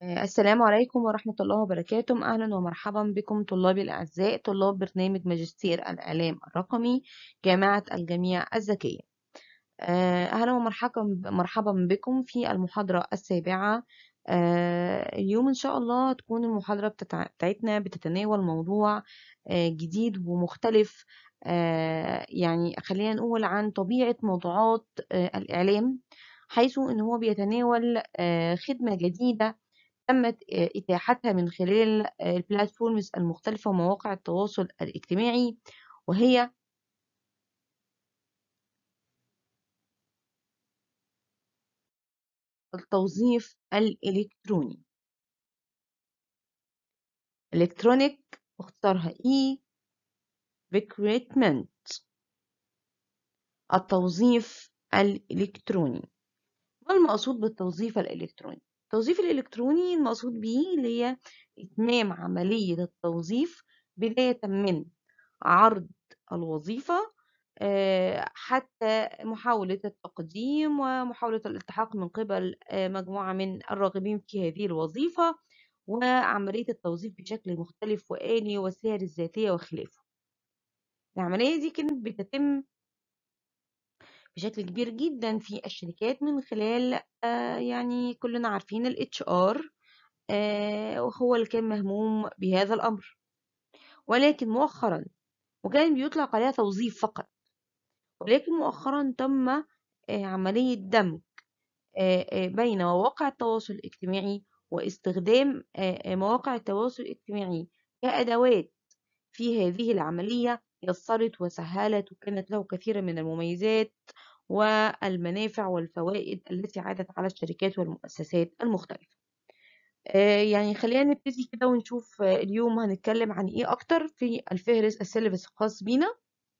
آه، السلام عليكم ورحمة الله وبركاته أهلا ومرحبا بكم طلابي الأعزاء طلاب برنامج ماجستير الإعلام الرقمي جامعة الجميع الذكية آه، أهلا ومرحبا مرحبا بكم في المحاضرة السابعة آه، اليوم إن شاء الله تكون المحاضرة بتاع- بتاعتنا بتتناول موضوع آه، جديد ومختلف آه، يعني خلينا نقول عن طبيعة موضوعات آه، الإعلام حيث إن هو بيتناول آه، خدمة جديدة تمت إتاحتها من خلال البلاتفورمز المختلفة ومواقع التواصل الاجتماعي وهي التوظيف الإلكتروني إلكترونيك اختصارها E recruitment التوظيف الإلكتروني ما المقصود بالتوظيف الإلكتروني؟ التوظيف الإلكتروني المقصود به اللي هي إتمام عملية التوظيف بداية من عرض الوظيفة آه، حتى محاولة التقديم ومحاولة الالتحاق من قبل آه، مجموعة من الراغبين في هذه الوظيفة وعملية التوظيف بشكل مختلف وآلي والسير الذاتية وخلافه العملية دي كانت بتتم بشكل كبير جدا في الشركات من خلال آه، يعني كلنا عارفين ال HR آه، وهو اللي كان مهموم بهذا الأمر ولكن مؤخرا وكان بيطلق عليها توظيف فقط ولكن مؤخرا تم آه، عملية دمج آه، آه، بين مواقع التواصل الاجتماعي واستخدام آه، آه، مواقع التواصل الاجتماعي كأدوات في هذه العملية يسرت وسهلت وكانت له كثير من المميزات والمنافع والفوائد التي عادت على الشركات والمؤسسات المختلفة آه، يعني خلينا نبتدي كده ونشوف آه، اليوم هنتكلم عن ايه اكتر في الفهرس السيلبس الخاص بينا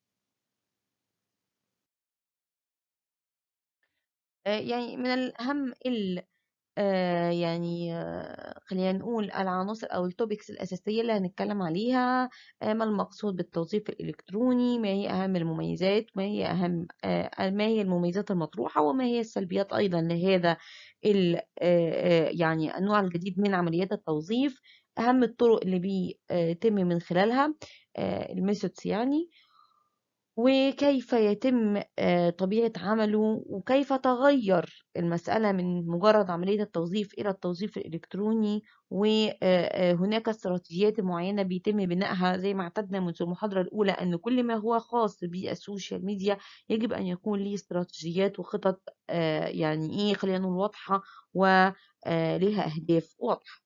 آه، يعني من الأهم ال آه، يعني آه، خلينا نقول العناصر أو التوبكس الأساسية اللي هنتكلم عليها آه، ما المقصود بالتوظيف الإلكتروني ما هي أهم المميزات ما هي أهم آه، ما هي المميزات المطروحة وما هي السلبيات أيضا لهذا ال آه، آه، يعني النوع الجديد من عمليات التوظيف أهم الطرق اللي بيتم من خلالها الميثودز يعني وكيف يتم آه، طبيعة عمله وكيف تغير المسألة من مجرد عملية التوظيف إلى التوظيف الإلكتروني وهناك استراتيجيات معينة بيتم بنائها زي ما اعتدنا منذ المحاضرة الأولى أن كل ما هو خاص بالسوشيال ميديا يجب أن يكون ليه استراتيجيات وخطط آه، يعني إيه خلينا نقول واضحة ولها أهداف واضحة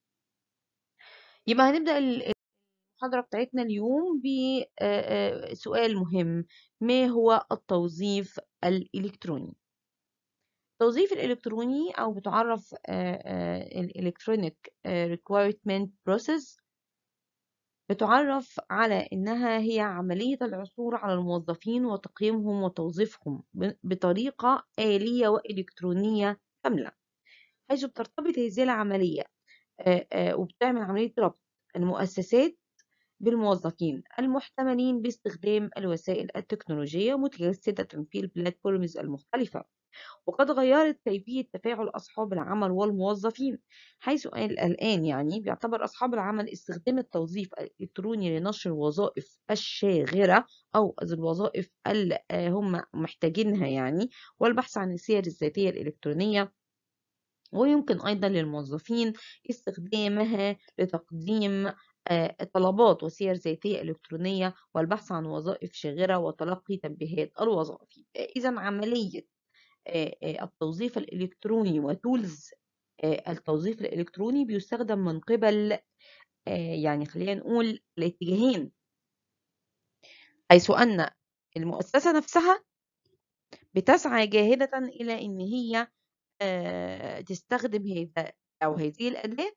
يبقى هنبدأ المحاضرة بتاعتنا اليوم بسؤال مهم ما هو التوظيف الإلكتروني التوظيف الإلكتروني أو بتعرف الإلكترونيك Recruitment Process بتعرف على إنها هي عملية العثور على الموظفين وتقييمهم وتوظيفهم بطريقة آلية وإلكترونية كاملة حيث بترتبط هذه العملية وبتعمل عملية ربط المؤسسات بالموظفين المحتملين باستخدام الوسائل التكنولوجية متجسدة في البلاتفورمز المختلفة وقد غيرت كيفية تفاعل أصحاب العمل والموظفين حيث الآن يعني بيعتبر أصحاب العمل استخدام التوظيف الإلكتروني لنشر الوظائف الشاغرة أو الوظائف اللي هم محتاجينها يعني والبحث عن السير الذاتية الإلكترونية ويمكن أيضا للموظفين استخدامها لتقديم طلبات وسير ذاتية إلكترونية والبحث عن وظائف شاغرة وتلقي تنبيهات الوظائف إذا عملية التوظيف الإلكتروني وتولز التوظيف الإلكتروني بيستخدم من قبل يعني خلينا نقول الاتجاهين حيث أن المؤسسة نفسها بتسعى جاهدة إلى إن هي تستخدم هذا أو هذه الأداة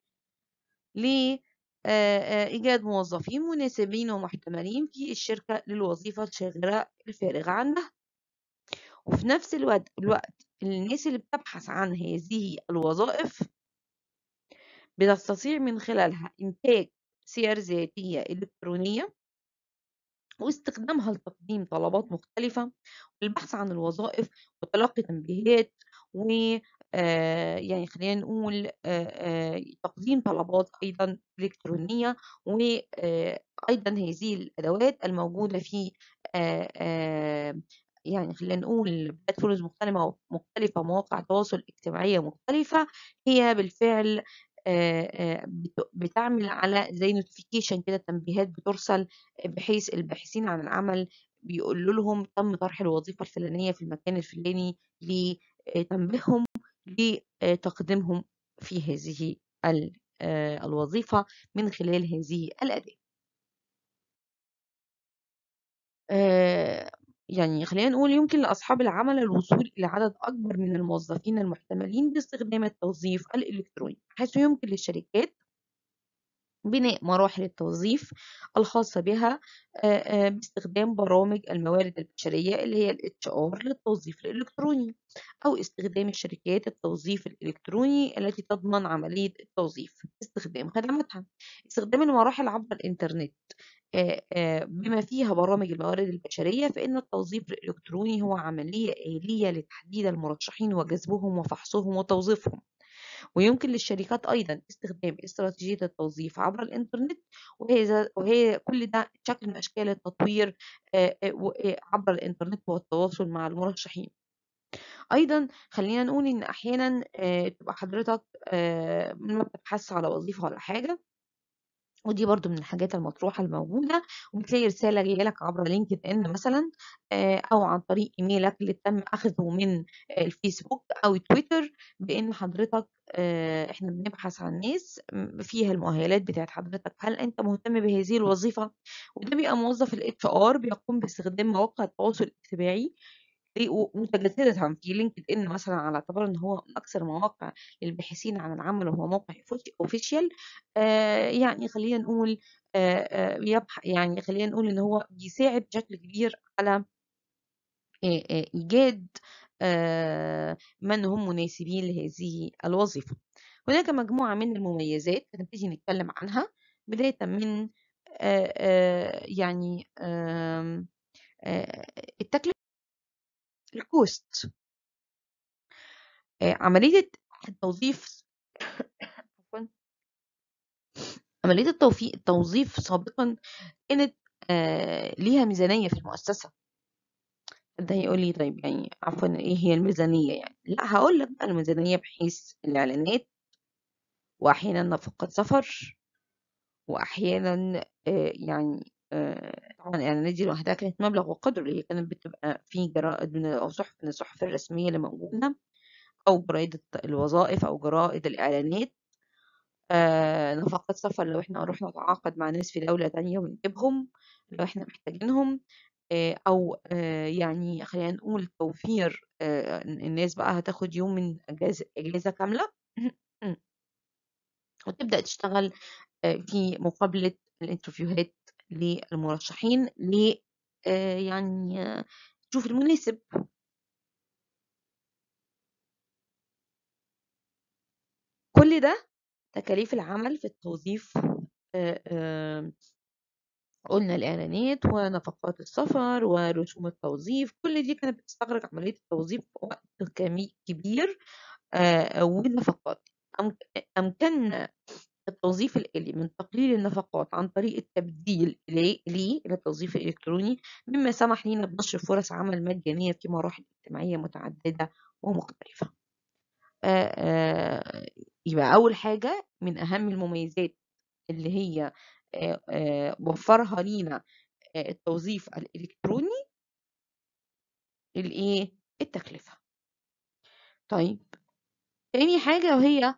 لإيجاد موظفين مناسبين ومحتملين في الشركة للوظيفة الشاغرة الفارغة عنها وفي نفس الوقت, الوقت الناس اللي بتبحث عن هذه الوظائف بتستطيع من خلالها إنتاج سير ذاتية إلكترونية واستخدامها لتقديم طلبات مختلفة والبحث عن الوظائف وتلقي تنبيهات يعني خلينا نقول تقديم طلبات أيضا إلكترونية وأيضا هذه الأدوات الموجودة في يعني خلينا نقول بلاتفورمز مختلفة مختلفة مواقع تواصل اجتماعية مختلفة هي بالفعل بتعمل على زي نوتيفيكيشن كده تنبيهات بترسل بحيث الباحثين عن العمل بيقولوا لهم تم طرح الوظيفة الفلانية في المكان الفلاني لتنبيههم لتقديمهم في هذه الوظيفة من خلال هذه الأداة. يعني خلينا نقول يمكن لأصحاب العمل الوصول إلى عدد أكبر من الموظفين المحتملين باستخدام التوظيف الإلكتروني حيث يمكن للشركات بناء مراحل التوظيف الخاصة بها باستخدام برامج الموارد البشرية اللي هي ال HR للتوظيف الإلكتروني أو استخدام الشركات التوظيف الإلكتروني التي تضمن عملية التوظيف باستخدام خدماتها استخدام المراحل عبر الإنترنت بما فيها برامج الموارد البشرية فإن التوظيف الإلكتروني هو عملية آلية لتحديد المرشحين وجذبهم وفحصهم وتوظيفهم ويمكن للشركات أيضا استخدام استراتيجية التوظيف عبر الإنترنت وهي, وهي كل ده شكل من أشكال التطوير عبر الإنترنت والتواصل مع المرشحين أيضا خلينا نقول إن أحيانا تبقى حضرتك ما بتبحث على وظيفة ولا حاجة ودي برضو من الحاجات المطروحة الموجودة وبتلاقي رسالة جاية لك عبر لينكد ان مثلا او عن طريق ايميلك اللي تم اخذه من الفيسبوك او تويتر بان حضرتك احنا بنبحث عن ناس فيها المؤهلات بتاعت حضرتك هل انت مهتم بهذه الوظيفة وده بيبقى موظف الاتش ار بيقوم باستخدام مواقع التواصل الاجتماعي متجسدة في لينكد ان مثلا على اعتبار ان هو من اكثر المواقع للباحثين عن العمل وهو موقع اوفيشال آه يعني خلينا نقول آه يبح يعني خلينا نقول ان هو بيساعد بشكل كبير على آه ايجاد من هم مناسبين لهذه الوظيفة هناك مجموعة من المميزات هنبتدي نتكلم عنها بداية من يعني التكلفة الكوست عملية التوظيف عملية التوفيق التوظيف سابقا كانت ليها ميزانية في المؤسسة ده هيقول لي طيب يعني عفوا ايه هي الميزانية يعني لا هقول لك بقى الميزانية بحيث الإعلانات وأحيانا نفقات سفر وأحيانا يعني طبعا الإعلانات دي لوحدها كانت مبلغ وقدره اللي هي كانت بتبقى في جرائد من أو صحف من الصحف الرسمية اللي موجودة أو جرائد الوظائف أو جرائد الإعلانات آه نفقات سفر لو احنا رحنا نتعاقد مع ناس في دولة تانية ونجيبهم لو احنا محتاجينهم آه أو آه يعني خلينا نقول توفير آه الناس بقى هتاخد يوم من أجازة أجازة كاملة وتبدأ تشتغل في مقابلة الانترفيوهات للمرشحين ل يعني تشوف المناسب كل ده تكاليف العمل في التوظيف قلنا الإعلانات ونفقات السفر ورسوم التوظيف كل دي كانت بتستغرق عملية التوظيف وقت كبير والنفقات أمكن التوظيف الآلي من تقليل النفقات عن طريق التبديل ليه إلى التوظيف الإلكتروني مما سمح لنا بنشر فرص عمل مجانية في مراحل اجتماعية متعددة ومختلفة آآ آآ يبقى أول حاجة من أهم المميزات اللي هي آآ وفرها لينا التوظيف الإلكتروني الإيه التكلفة طيب تاني حاجة وهي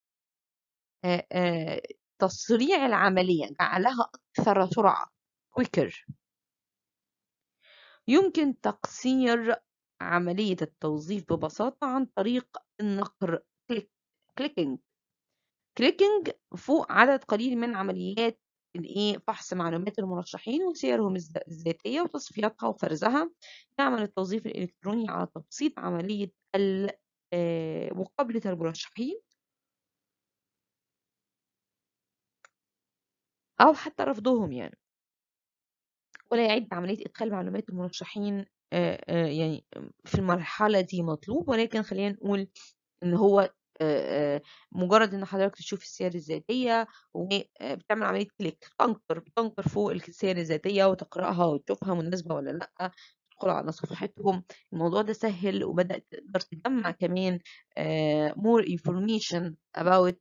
تسريع العملية جعلها أكثر سرعة quicker يمكن تقصير عملية التوظيف ببساطة عن طريق النقر كليكينج كليكينج فوق عدد قليل من عمليات الايه فحص معلومات المرشحين وسيرهم الذاتية وتصفيتها وفرزها يعمل التوظيف الإلكتروني على تبسيط عملية مقابلة المرشحين أو حتى رفضهم يعني ولا يعد عملية إدخال معلومات المرشحين يعني في المرحلة دي مطلوب ولكن خلينا نقول ان هو مجرد ان حضرتك تشوف السير الذاتيه وبتعمل عمليه كليك تنقر بتنقر فوق السير الذاتيه وتقراها وتشوفها مناسبه ولا لا تدخل على صفحتهم الموضوع ده سهل وبدات تقدر تجمع كمان more information about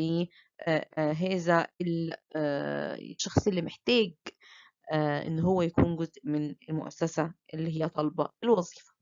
هذا الشخص اللي محتاج ان هو يكون جزء من المؤسسه اللي هي طالبه الوظيفه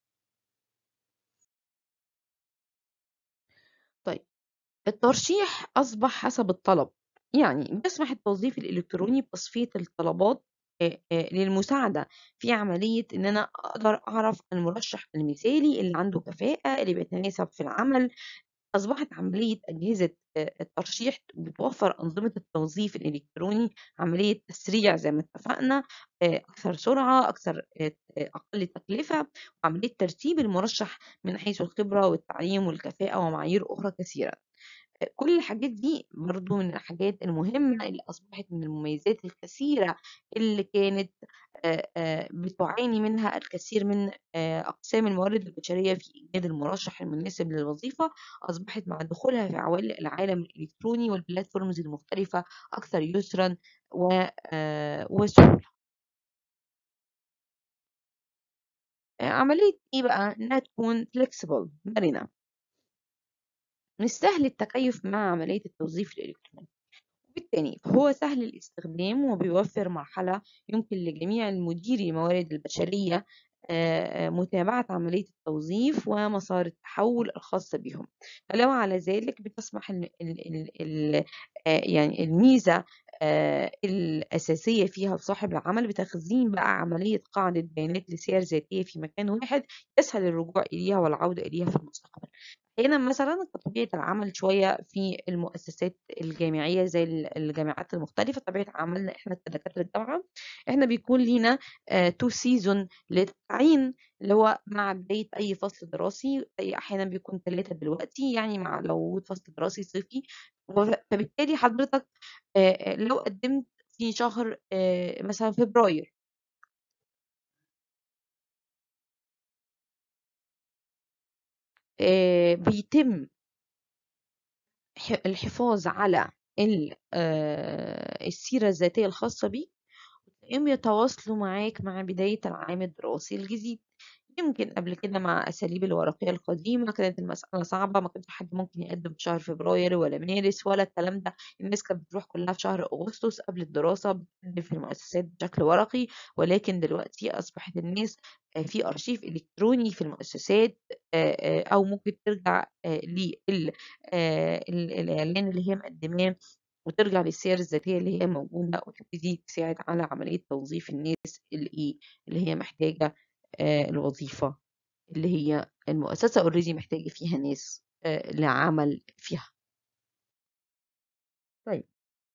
طيب الترشيح أصبح حسب الطلب يعني بيسمح التوظيف الإلكتروني بتصفية الطلبات للمساعدة في عملية إن أنا أقدر أعرف المرشح المثالي اللي عنده كفاءة اللي بيتناسب في العمل أصبحت عملية أجهزة الترشيح بتوفر أنظمة التوظيف الإلكتروني عملية تسريع زي ما اتفقنا أكثر سرعة أكثر أقل تكلفة وعملية ترتيب المرشح من حيث الخبرة والتعليم والكفاءة ومعايير أخرى كثيرة كل الحاجات دي برضو من الحاجات المهمة اللي أصبحت من المميزات الكثيرة اللي كانت بتعاني منها الكثير من أقسام الموارد البشرية في إيجاد المرشح المناسب للوظيفة أصبحت مع دخولها في عوالم العالم الإلكتروني والبلاتفورمز المختلفة أكثر يسرا وسهولة عملية إيه بقى؟ إنها تكون flexible مرنة من السهل التكيف مع عملية التوظيف الإلكتروني وبالتالي فهو سهل الاستخدام وبيوفر مرحلة يمكن لجميع المديري الموارد البشرية متابعة عملية التوظيف ومسار التحول الخاصة بهم علاوة على ذلك بتسمح ال ال ال يعني الميزة الأساسية فيها لصاحب العمل بتخزين بقى عملية قاعدة بيانات لسير ذاتية في مكان واحد يسهل الرجوع إليها والعودة إليها في المستقبل هنا مثلا كطبيعة العمل شوية في المؤسسات الجامعية زي الجامعات المختلفة طبيعة عملنا احنا كدكاترة الجامعة احنا بيكون لينا تو سيزون للتعيين اللي هو مع بداية أي فصل دراسي أي أحيانا بيكون ثلاثة دلوقتي يعني مع لو فصل دراسي صيفي فبالتالي حضرتك لو قدمت في شهر مثلا فبراير بيتم الحفاظ على السيرة الذاتية الخاصة بيك وتلاقيهم يتواصلوا معاك مع بداية العام الدراسي الجديد يمكن قبل كده مع أساليب الورقية القديمة كانت المسألة صعبة ما كانش حد ممكن يقدم في شهر فبراير ولا مارس ولا الكلام ده الناس كانت بتروح كلها في شهر أغسطس قبل الدراسة بتقدم في المؤسسات بشكل ورقي ولكن دلوقتي أصبحت الناس في أرشيف إلكتروني في المؤسسات أو ممكن ترجع للإعلان اللي هي مقدماه وترجع للسير الذاتية اللي هي موجودة وتبتدي تساعد على عملية توظيف الناس اللي, اللي هي محتاجة الوظيفة اللي هي المؤسسة اوريدي محتاجة فيها ناس لعمل فيها طيب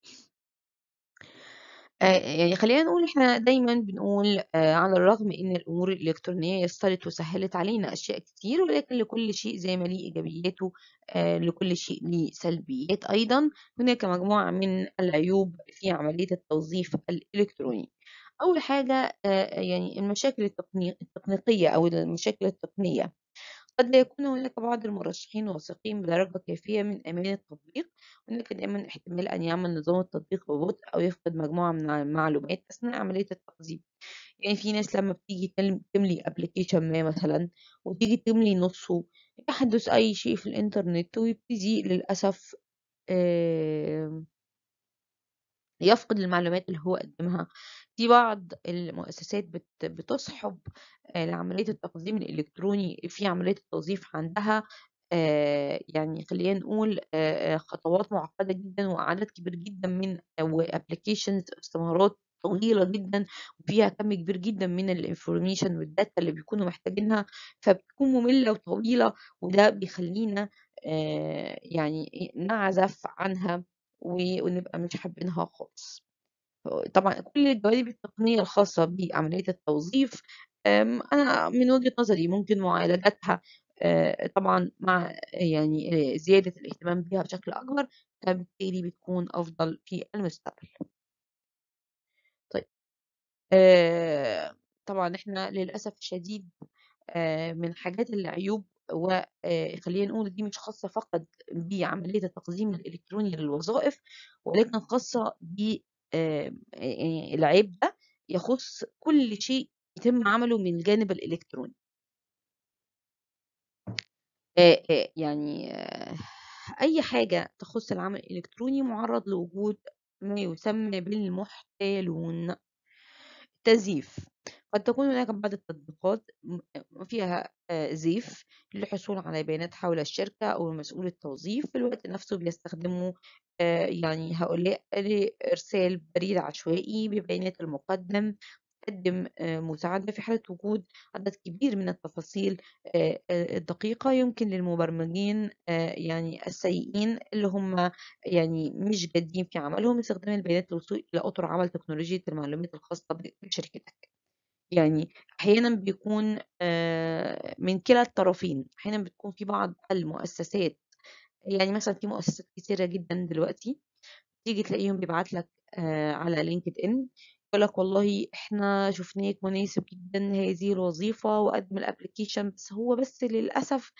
يعني خلينا نقول احنا دايما بنقول على الرغم ان الامور الالكترونيه يسرت وسهلت علينا اشياء كتير ولكن لكل شيء زي ما ليه ايجابياته لكل شيء ليه سلبيات ايضا هناك مجموعه من العيوب في عمليه التوظيف الالكتروني أول حاجة يعني المشاكل التقنيقية أو المشاكل التقنية قد لا يكون هناك بعض المرشحين واثقين بدرجة كافية من أمان التطبيق هناك دائما احتمال أن يعمل نظام التطبيق ببطء أو يفقد مجموعة من المعلومات أثناء عملية التقديم يعني في ناس لما بتيجي تملي ابلكيشن ما مثلا وتيجي تملي نصه يحدث أي شيء في الإنترنت ويبتدي للأسف يفقد المعلومات اللي هو قدمها في بعض المؤسسات بتصحب لعملية التقديم الإلكتروني في عملية التوظيف عندها يعني خلينا نقول خطوات معقدة جدا وعدد كبير جدا من وابلكيشنز استمارات طويلة جدا وفيها كم كبير جدا من الانفورميشن والداتا اللي بيكونوا محتاجينها فبتكون مملة وطويلة وده بيخلينا يعني نعزف عنها ونبقى مش حابينها خالص طبعا كل الجوانب التقنية الخاصة بعملية التوظيف أنا من وجهة نظري ممكن معالجتها طبعا مع يعني زيادة الاهتمام بها بشكل أكبر فبالتالي بتكون أفضل في المستقبل طيب طبعا احنا للأسف الشديد من حاجات العيوب وخلينا نقول دي مش خاصة فقط بعملية التقديم الإلكتروني للوظائف ولكن خاصة ب آه، يعني العيب ده يخص كل شيء يتم عمله من الجانب الإلكتروني آه، آه، يعني آه، أي حاجة تخص العمل الإلكتروني معرض لوجود ما يسمى بالمحتالون تزييف قد تكون هناك بعض التطبيقات م- فيها آه، زيف للحصول على بيانات حول الشركة أو مسؤول التوظيف في الوقت نفسه بيستخدموا آه، يعني هؤلاء لإرسال بريد عشوائي ببيانات المقدم تقدم آه، مساعدة في حالة وجود عدد كبير من التفاصيل آه، آه، الدقيقة يمكن للمبرمجين آه، يعني السيئين اللي هم يعني مش جادين في عملهم استخدام البيانات للوصول إلى أطر عمل تكنولوجية المعلومات الخاصة بشركتك يعني أحيانا بيكون آه، من كلا الطرفين أحيانا بتكون في بعض المؤسسات يعني مثلا في مؤسسات كتيرة جدا دلوقتي تيجي تلاقيهم بيبعت لك آه، على لينكد ان يقول لك والله احنا شفناك مناسب جدا لهذه الوظيفة وقدم الابليكيشن بس هو بس للأسف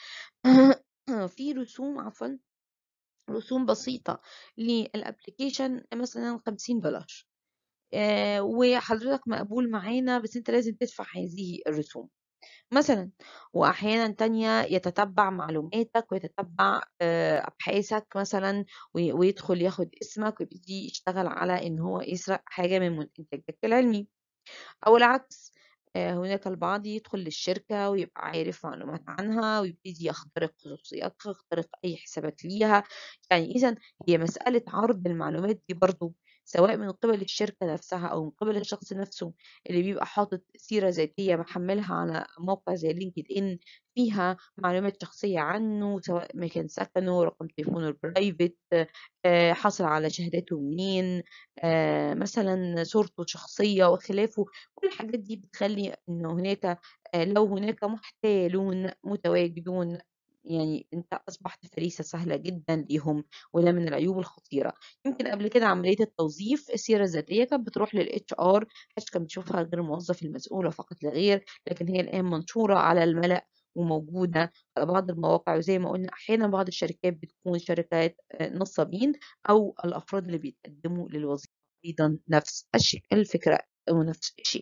في رسوم عفوا رسوم بسيطة للابليكيشن مثلا 50 دولار آه، وحضرتك مقبول معانا بس انت لازم تدفع هذه الرسوم مثلا واحيانا تانية يتتبع معلوماتك ويتتبع آه، ابحاثك مثلا وي- ويدخل ياخد اسمك ويبتدي يشتغل على ان هو يسرق حاجة من انتاجك العلمي او العكس آه، هناك البعض يدخل للشركة ويبقى عارف معلومات عنها ويبتدي يخترق خصوصياتها يخترق أي حسابات ليها يعني إذا هي مسألة عرض المعلومات دي برضو سواء من قبل الشركة نفسها أو من قبل الشخص نفسه اللي بيبقى حاطط سيرة ذاتية محملها على موقع زي لينكد إن فيها معلومات شخصية عنه سواء مكان سكنه رقم تليفونه البرايفت آه، حصل على شهاداته منين آه، مثلا صورته الشخصية وخلافه كل الحاجات دي بتخلي إن هناك آه، لو هناك محتالون متواجدون يعني انت اصبحت فريسة سهلة جدا ليهم وده من العيوب الخطيرة يمكن قبل كده عملية التوظيف السيرة الذاتية كانت بتروح للاتش ار محدش كان بيشوفها غير الموظف المسؤول فقط لا غير لكن هي الآن منشورة على الملأ وموجودة على بعض المواقع وزي ما قلنا أحيانا بعض الشركات بتكون شركات آه، نصابين أو الأفراد اللي بيتقدموا للوظيفة أيضا نفس الشيء الفكرة ونفس الشيء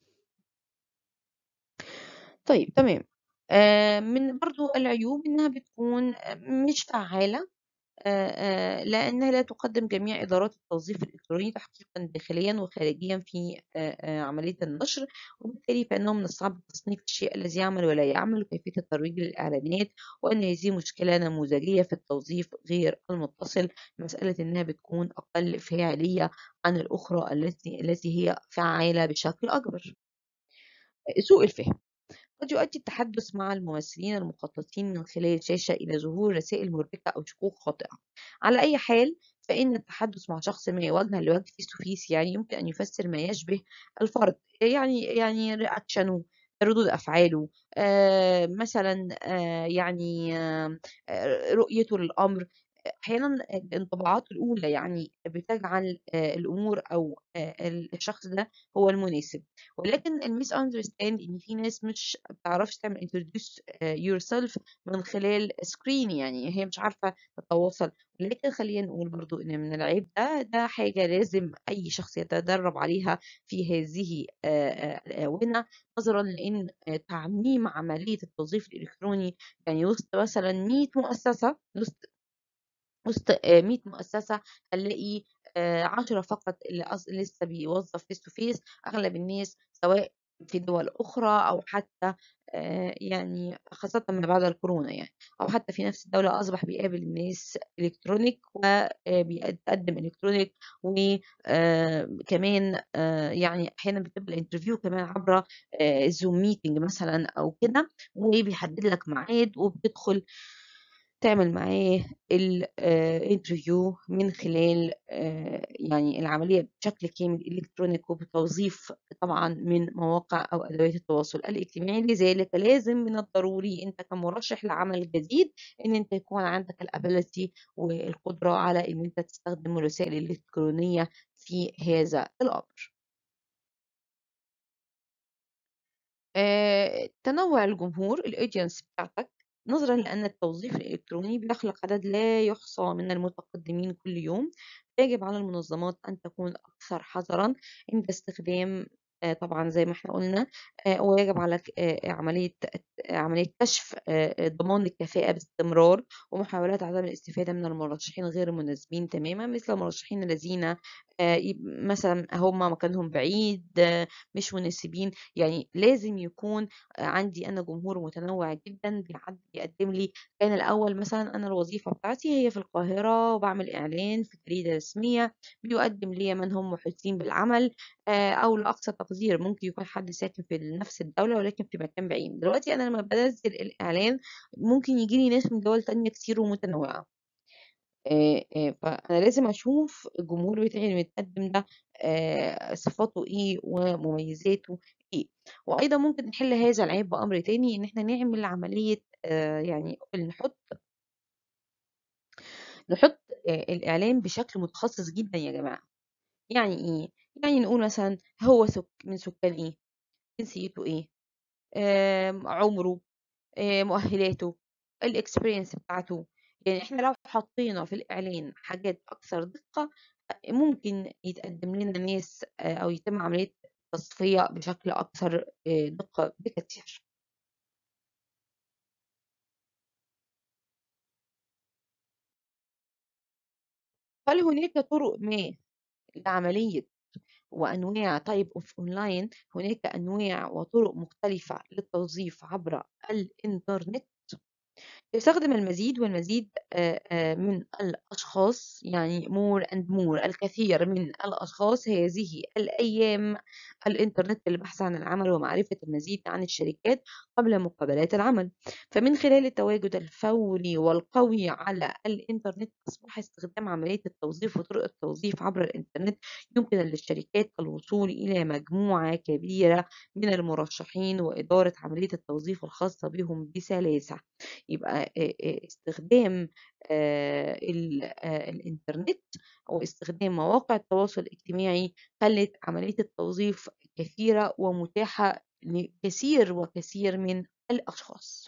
طيب تمام آه، من برضو العيوب إنها بتكون آه، مش فعالة آه، آه، لأنها لا تقدم جميع إدارات التوظيف الإلكتروني تحقيقا داخليا وخارجيا في آه، آه، عملية النشر وبالتالي فإنه من الصعب تصنيف الشيء الذي يعمل ولا يعمل وكيفية الترويج للإعلانات وأن هذه مشكلة نموذجية في التوظيف غير المتصل مسألة إنها بتكون أقل فاعلية عن الأخرى التي التي هي فعالة بشكل أكبر سوء الفهم قد يؤدي التحدث مع الممثلين المخططين من خلال الشاشة إلى ظهور رسائل مربكة أو شكوك خاطئة على أي حال فإن التحدث مع شخص ما وجها لوجه فيس تو فيس يعني يمكن أن يفسر ما يشبه الفرد يعني يعني رياكشنه ردود أفعاله آه مثلا آه يعني آه آه، رؤيته للأمر أحيانا الانطباعات الأولى يعني بتجعل آه، الأمور أو آه، الشخص ده هو المناسب ولكن الميس اندرستاند ان في ناس مش بتعرفش تعمل introduce آه، yourself من خلال سكرين يعني هي مش عارفة تتواصل ولكن خلينا نقول برضو ان من العيب ده ده حاجة لازم اي شخص يتدرب عليها في هذه آه، آه، الآونة نظرا لان آه، تعميم عملية التوظيف الإلكتروني يعني وسط مثلا 100 مؤسسة وسط وسط آه، 100 مؤسسة هنلاقي آه، 10 فقط اللي أص- لسه بيوظف فيس تو فيس أغلب الناس سواء في دول أخرى أو حتى آه، يعني خاصة ما بعد الكورونا يعني أو حتى في نفس الدولة أصبح بيقابل الناس إلكترونيك وبيقدم إلكترونيك وكمان يعني أحيانا بتبقى الانترفيو كمان عبر زوم ميتنج مثلا أو كده وبيحدد لك ميعاد وبتدخل تعمل معاه الانترفيو من خلال آه، يعني العملية بشكل كامل إلكترونيك وبتوظيف طبعا من مواقع أو أدوات التواصل الاجتماعي لذلك لازم من الضروري أنت كمرشح لعمل جديد أن أنت يكون عندك الابيلتي والقدرة على أن أنت تستخدم الوسائل الإلكترونية في هذا الأمر آه، تنوع الجمهور الاودينس بتاعتك نظرا لأن التوظيف الإلكتروني بيخلق عدد لا يحصى من المتقدمين كل يوم يجب على المنظمات أن تكون أكثر حذرا عند استخدام آه، طبعا زي ما احنا قلنا آه، ويجب على ك- آه، عملية عملية كشف آه، ضمان الكفاءة باستمرار ومحاولات عدم الاستفادة من المرشحين غير المناسبين تماما مثل المرشحين الذين آه، يب- مثلا هم مكانهم بعيد آه، مش مناسبين يعني لازم يكون عندي أنا جمهور متنوع جدا بيعد- بيقدم لي كان الأول مثلا أنا الوظيفة بتاعتي هي في القاهرة وبعمل إعلان في جريدة رسمية بيقدم لي من هم محيطين بالعمل آه، أو لأقصى تقدير ممكن يكون حد ساكن في نفس الدولة ولكن في مكان بعيد دلوقتي أنا لما بنزل الإعلان ممكن يجيلي ناس من دول تانية كتير ومتنوعة آه، آه، فأنا لازم أشوف الجمهور بتاعي اللي متقدم ده آه، صفاته إيه ومميزاته إيه وأيضا ممكن نحل هذا العيب بأمر تاني إن إحنا نعمل عملية آه، يعني نحط نحط آه، الإعلان بشكل متخصص جدا يا جماعة يعني إيه؟ يعني نقول مثلا هو سك من سكان إيه؟ جنسيته إيه؟ آم، عمره آه، مؤهلاته الاكسبيرينس بتاعته يعني احنا لو حطينا في الإعلان حاجات أكثر دقة ممكن يتقدم لنا ناس آه، أو يتم عملية تصفية بشكل أكثر آه، دقة بكثير هل هناك طرق ما لعملية وأنواع type of online هناك أنواع وطرق مختلفة للتوظيف عبر الإنترنت يستخدم المزيد والمزيد آه، آه، من الأشخاص يعني more and more الكثير من الأشخاص هذه الأيام الإنترنت للبحث عن العمل ومعرفة المزيد عن الشركات قبل مقابلات العمل فمن خلال التواجد الفوري والقوي على الإنترنت أصبح استخدام عملية التوظيف وطرق التوظيف عبر الإنترنت يمكن للشركات الوصول إلى مجموعة كبيرة من المرشحين وإدارة عملية التوظيف الخاصة بهم بسلاسة يبقى آه، آه، استخدام آه، ال- آه، الإنترنت أو استخدام مواقع التواصل الاجتماعي خلت عملية التوظيف كثيرة ومتاحة لكثير وكثير من الأشخاص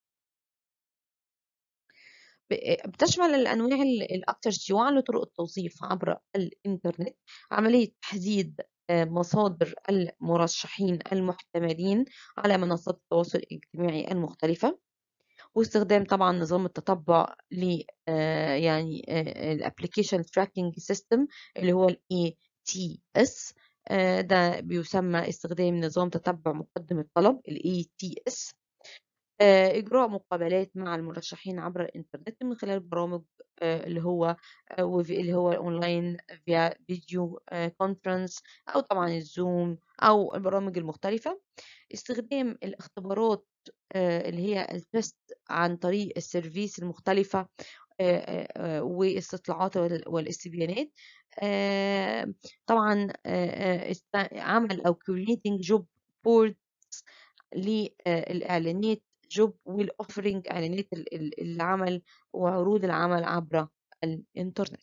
ب- بتشمل الأنواع ال- الأكثر شيوعا لطرق التوظيف عبر الإنترنت عملية تحديد آه، مصادر المرشحين المحتملين على منصات التواصل الاجتماعي المختلفة واستخدام طبعا نظام التتبع ل آه، يعني الابلكيشن تراكنج سيستم اللي هو الاي تي اس ده بيسمى استخدام نظام تتبع مقدم الطلب الاي تي اس إجراء مقابلات مع المرشحين عبر الإنترنت من خلال برامج آه، اللي هو آه، وفي- اللي هو أونلاين فيا فيديو كونفرنس أو طبعا الزوم أو البرامج المختلفة استخدام الاختبارات آه، اللي هي التست عن طريق السيرفيس المختلفة آه، آه، آه، واستطلاعات وال- والاستبيانات آه، طبعا آه، آه، است- عمل أو creating job boards للإعلانات جوب والأوفرينج إعلانات ال- ال- العمل وعروض العمل عبر الإنترنت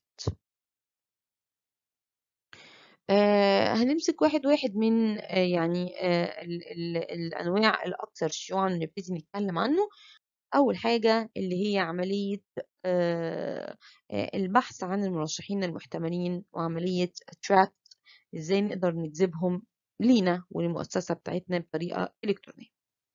آه هنمسك واحد واحد من آه يعني آه ال ال الأنواع الأكثر شيوعا نبتدي نتكلم عنه أول حاجة اللي هي عملية آه آه البحث عن المرشحين المحتملين وعملية تراك إزاي نقدر نجذبهم لينا وللمؤسسة بتاعتنا بطريقة إلكترونية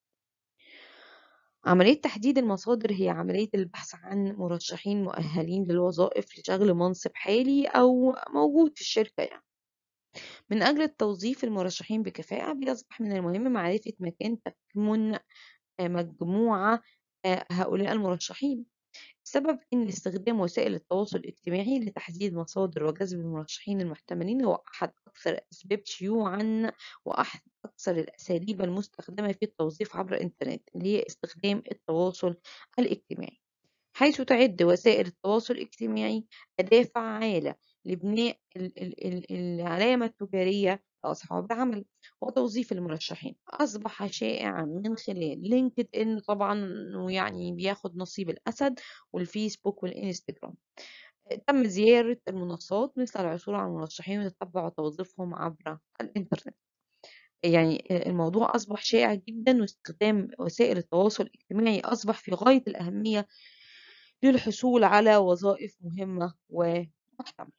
عملية تحديد المصادر هي عملية البحث عن مرشحين مؤهلين للوظائف لشغل منصب حالي أو موجود في الشركة يعني. من أجل التوظيف المرشحين بكفاءة بيصبح من المهم معرفة مكان تكمن آه، مجموعة آه، هؤلاء المرشحين السبب إن استخدام وسائل التواصل الاجتماعي لتحديد مصادر وجذب المرشحين المحتملين هو أحد أكثر الأسباب شيوعا وأحد أكثر الأساليب المستخدمة في التوظيف عبر الإنترنت اللي هي استخدام التواصل الاجتماعي حيث تعد وسائل التواصل الاجتماعي أداة فعالة لبناء ال- ال- ال- العلامة التجارية لأصحاب العمل وتوظيف المرشحين أصبح شائعا من خلال لينكد إن طبعا ويعني بياخد نصيب الأسد والفيسبوك والإنستجرام تم زيارة المنصات مثل العثور على المرشحين وتتبع توظيفهم عبر الإنترنت يعني الموضوع أصبح شائع جدا واستخدام وسائل التواصل الاجتماعي أصبح في غاية الأهمية للحصول على وظائف مهمة ومحتملة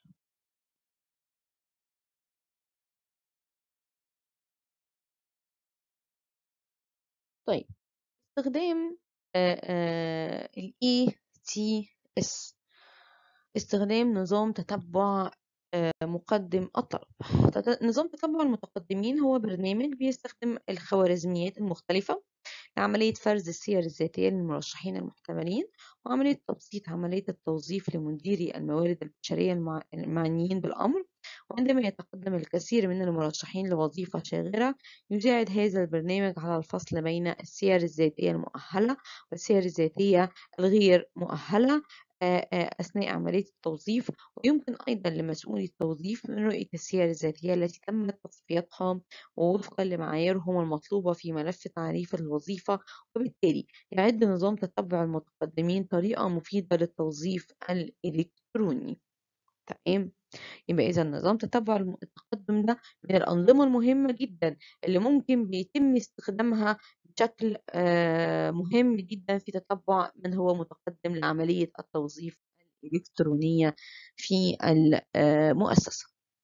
طيب استخدام ال ETS استخدام نظام تتبع مقدم الطلب نظام تتبع المتقدمين هو برنامج بيستخدم الخوارزميات المختلفة لعملية فرز السير الذاتية للمرشحين المحتملين وعملية تبسيط عملية التوظيف لمديري الموارد البشرية المعنيين بالأمر وعندما يتقدم الكثير من المرشحين لوظيفة شاغرة يساعد هذا البرنامج على الفصل بين السير الذاتية المؤهلة والسير الذاتية الغير مؤهلة أثناء عملية التوظيف ويمكن أيضا لمسؤولي التوظيف من رؤية السير الذاتية التي تمت تصفيتها ووفقا لمعاييرهم المطلوبة في ملف تعريف الوظيفة وبالتالي يعد نظام تتبع المتقدمين طريقة مفيدة للتوظيف الإلكتروني تمام يبقى إذا نظام تتبع التقدم ده من الأنظمة المهمة جدا اللي ممكن بيتم استخدامها بشكل مهم جدا في تتبع من هو متقدم لعملية التوظيف الإلكترونية في المؤسسة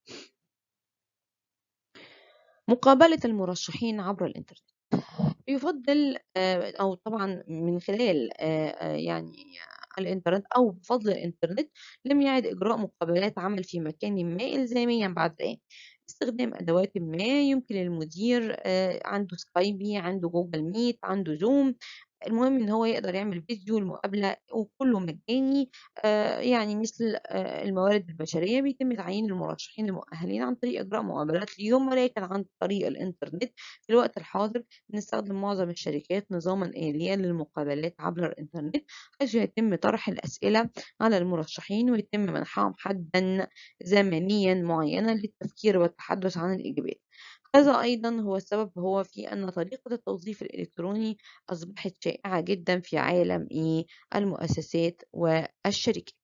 مقابلة المرشحين عبر الإنترنت يفضل أو طبعا من خلال يعني الإنترنت أو بفضل الإنترنت لم يعد إجراء مقابلات عمل في مكان ما إلزاميا بعد الآن استخدام أدوات ما يمكن للمدير عنده سكايبي عنده جوجل ميت عنده زوم المهم ان هو يقدر يعمل فيديو المقابله وكله مجاني آه يعني مثل آه الموارد البشريه بيتم تعيين المرشحين المؤهلين عن طريق اجراء مقابلات ليهم ولكن عن طريق الانترنت في الوقت الحاضر بنستخدم معظم الشركات نظاما آليا للمقابلات عبر الانترنت حيث يتم طرح الاسئله على المرشحين ويتم منحهم حدا زمنيا معينا للتفكير والتحدث عن الاجابات هذا أيضا هو السبب هو في أن طريقة التوظيف الإلكتروني أصبحت شائعة جدا في عالم إيه المؤسسات والشركات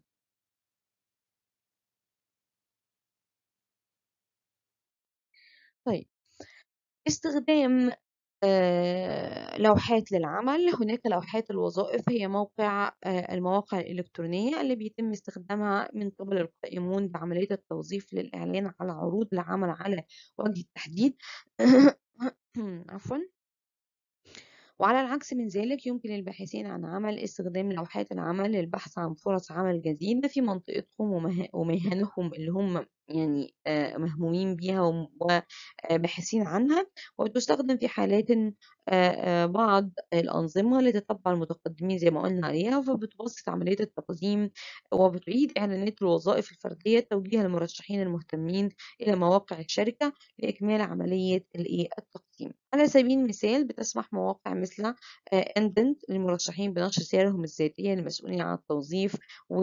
طيب استخدام لوحات للعمل هناك لوحات الوظائف هي موقع المواقع الإلكترونية اللي بيتم استخدامها من قبل القائمون بعملية التوظيف للإعلان على عروض العمل على وجه التحديد عفوا وعلى العكس من ذلك يمكن للباحثين عن عمل استخدام لوحات العمل للبحث عن فرص عمل جديدة في منطقتهم ومهنهم اللي هم يعني مهمومين بيها وباحثين عنها وتستخدم في حالات بعض الأنظمة لتتبع المتقدمين زي ما قلنا عليها فبتبسط عملية التقديم وبتعيد إعلانات الوظائف الفردية توجيه المرشحين المهتمين إلى مواقع الشركة لإكمال عملية التقديم على سبيل المثال بتسمح مواقع مثل اندنت للمرشحين بنشر سيرهم الذاتية للمسؤولين عن التوظيف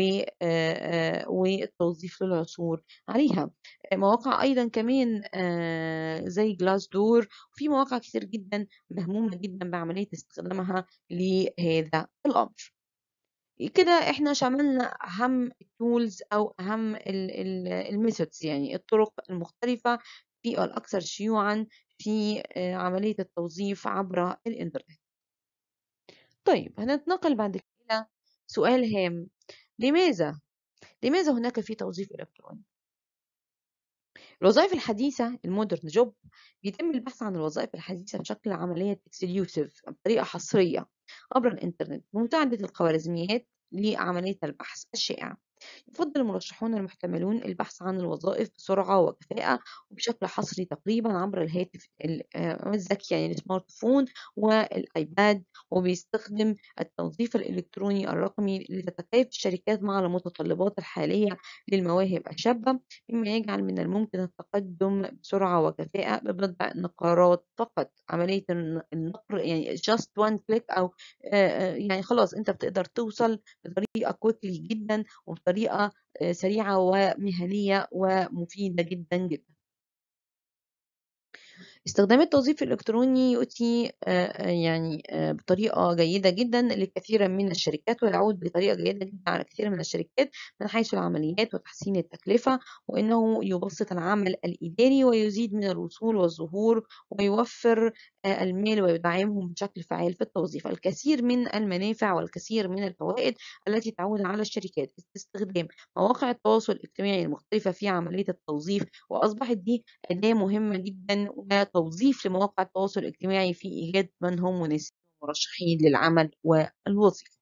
والتوظيف للعثور عليها مواقع أيضا كمان زي جلاس دور وفي مواقع كتير جدا مهمومة جدا بعملية استخدامها لهذا الأمر كده احنا شملنا أهم التولز أو أهم الميثودز يعني الطرق المختلفة في الأكثر شيوعا في عملية التوظيف عبر الإنترنت طيب هنتنقل بعد كده إلى سؤال هام لماذا لماذا هناك في توظيف إلكتروني الوظائف الحديثة المودرن جوب بيتم البحث عن الوظائف الحديثة بشكل عملية اكسليوسيف بطريقة حصرية عبر الإنترنت بمساعدة الخوارزميات لعملية البحث الشائعة يفضل المرشحون المحتملون البحث عن الوظائف بسرعة وكفاءة وبشكل حصري تقريبا عبر الهاتف الذكي يعني السمارت فون والآيباد وبيستخدم التوظيف الإلكتروني الرقمي لتتكيف الشركات مع المتطلبات الحالية للمواهب الشابة مما يجعل من الممكن التقدم بسرعة وكفاءة ببضع نقرات فقط عملية النقر يعني just one click أو يعني خلاص أنت بتقدر توصل بطريقة كويكلي جدا وبطريقة بطريقة سريعة ومهنية ومفيدة جدا جدا استخدام التوظيف الإلكتروني يؤتي يعني بطريقة جيدة جدا لكثير من الشركات ويعود بطريقة جيدة جدا على كثير من الشركات من حيث العمليات وتحسين التكلفة وإنه يبسط العمل الإداري ويزيد من الوصول والظهور ويوفر المال ويدعمهم بشكل فعال في التوظيف الكثير من المنافع والكثير من الفوائد التي تعود على الشركات استخدام مواقع التواصل الاجتماعي المختلفة في عملية التوظيف وأصبحت دي أداة مهمة جدا وتوظيف لمواقع التواصل الاجتماعي في إيجاد من هم مناسبين ومرشحين للعمل والوظيفة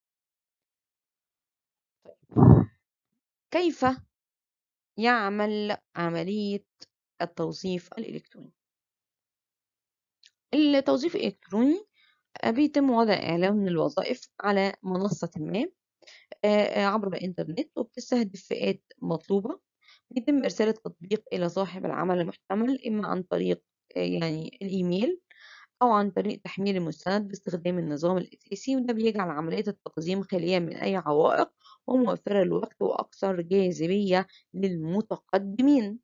كيف يعمل عملية التوظيف الإلكتروني التوظيف الإلكتروني بيتم وضع إعلان الوظائف على منصة ما عبر الإنترنت وبتستهدف فئات مطلوبة بيتم إرسال التطبيق إلى صاحب العمل المحتمل إما عن طريق يعني الإيميل أو عن طريق تحميل المستند باستخدام النظام الأساسي وده بيجعل عملية التقديم خالية من أي عوائق وموفرة للوقت وأكثر جاذبية للمتقدمين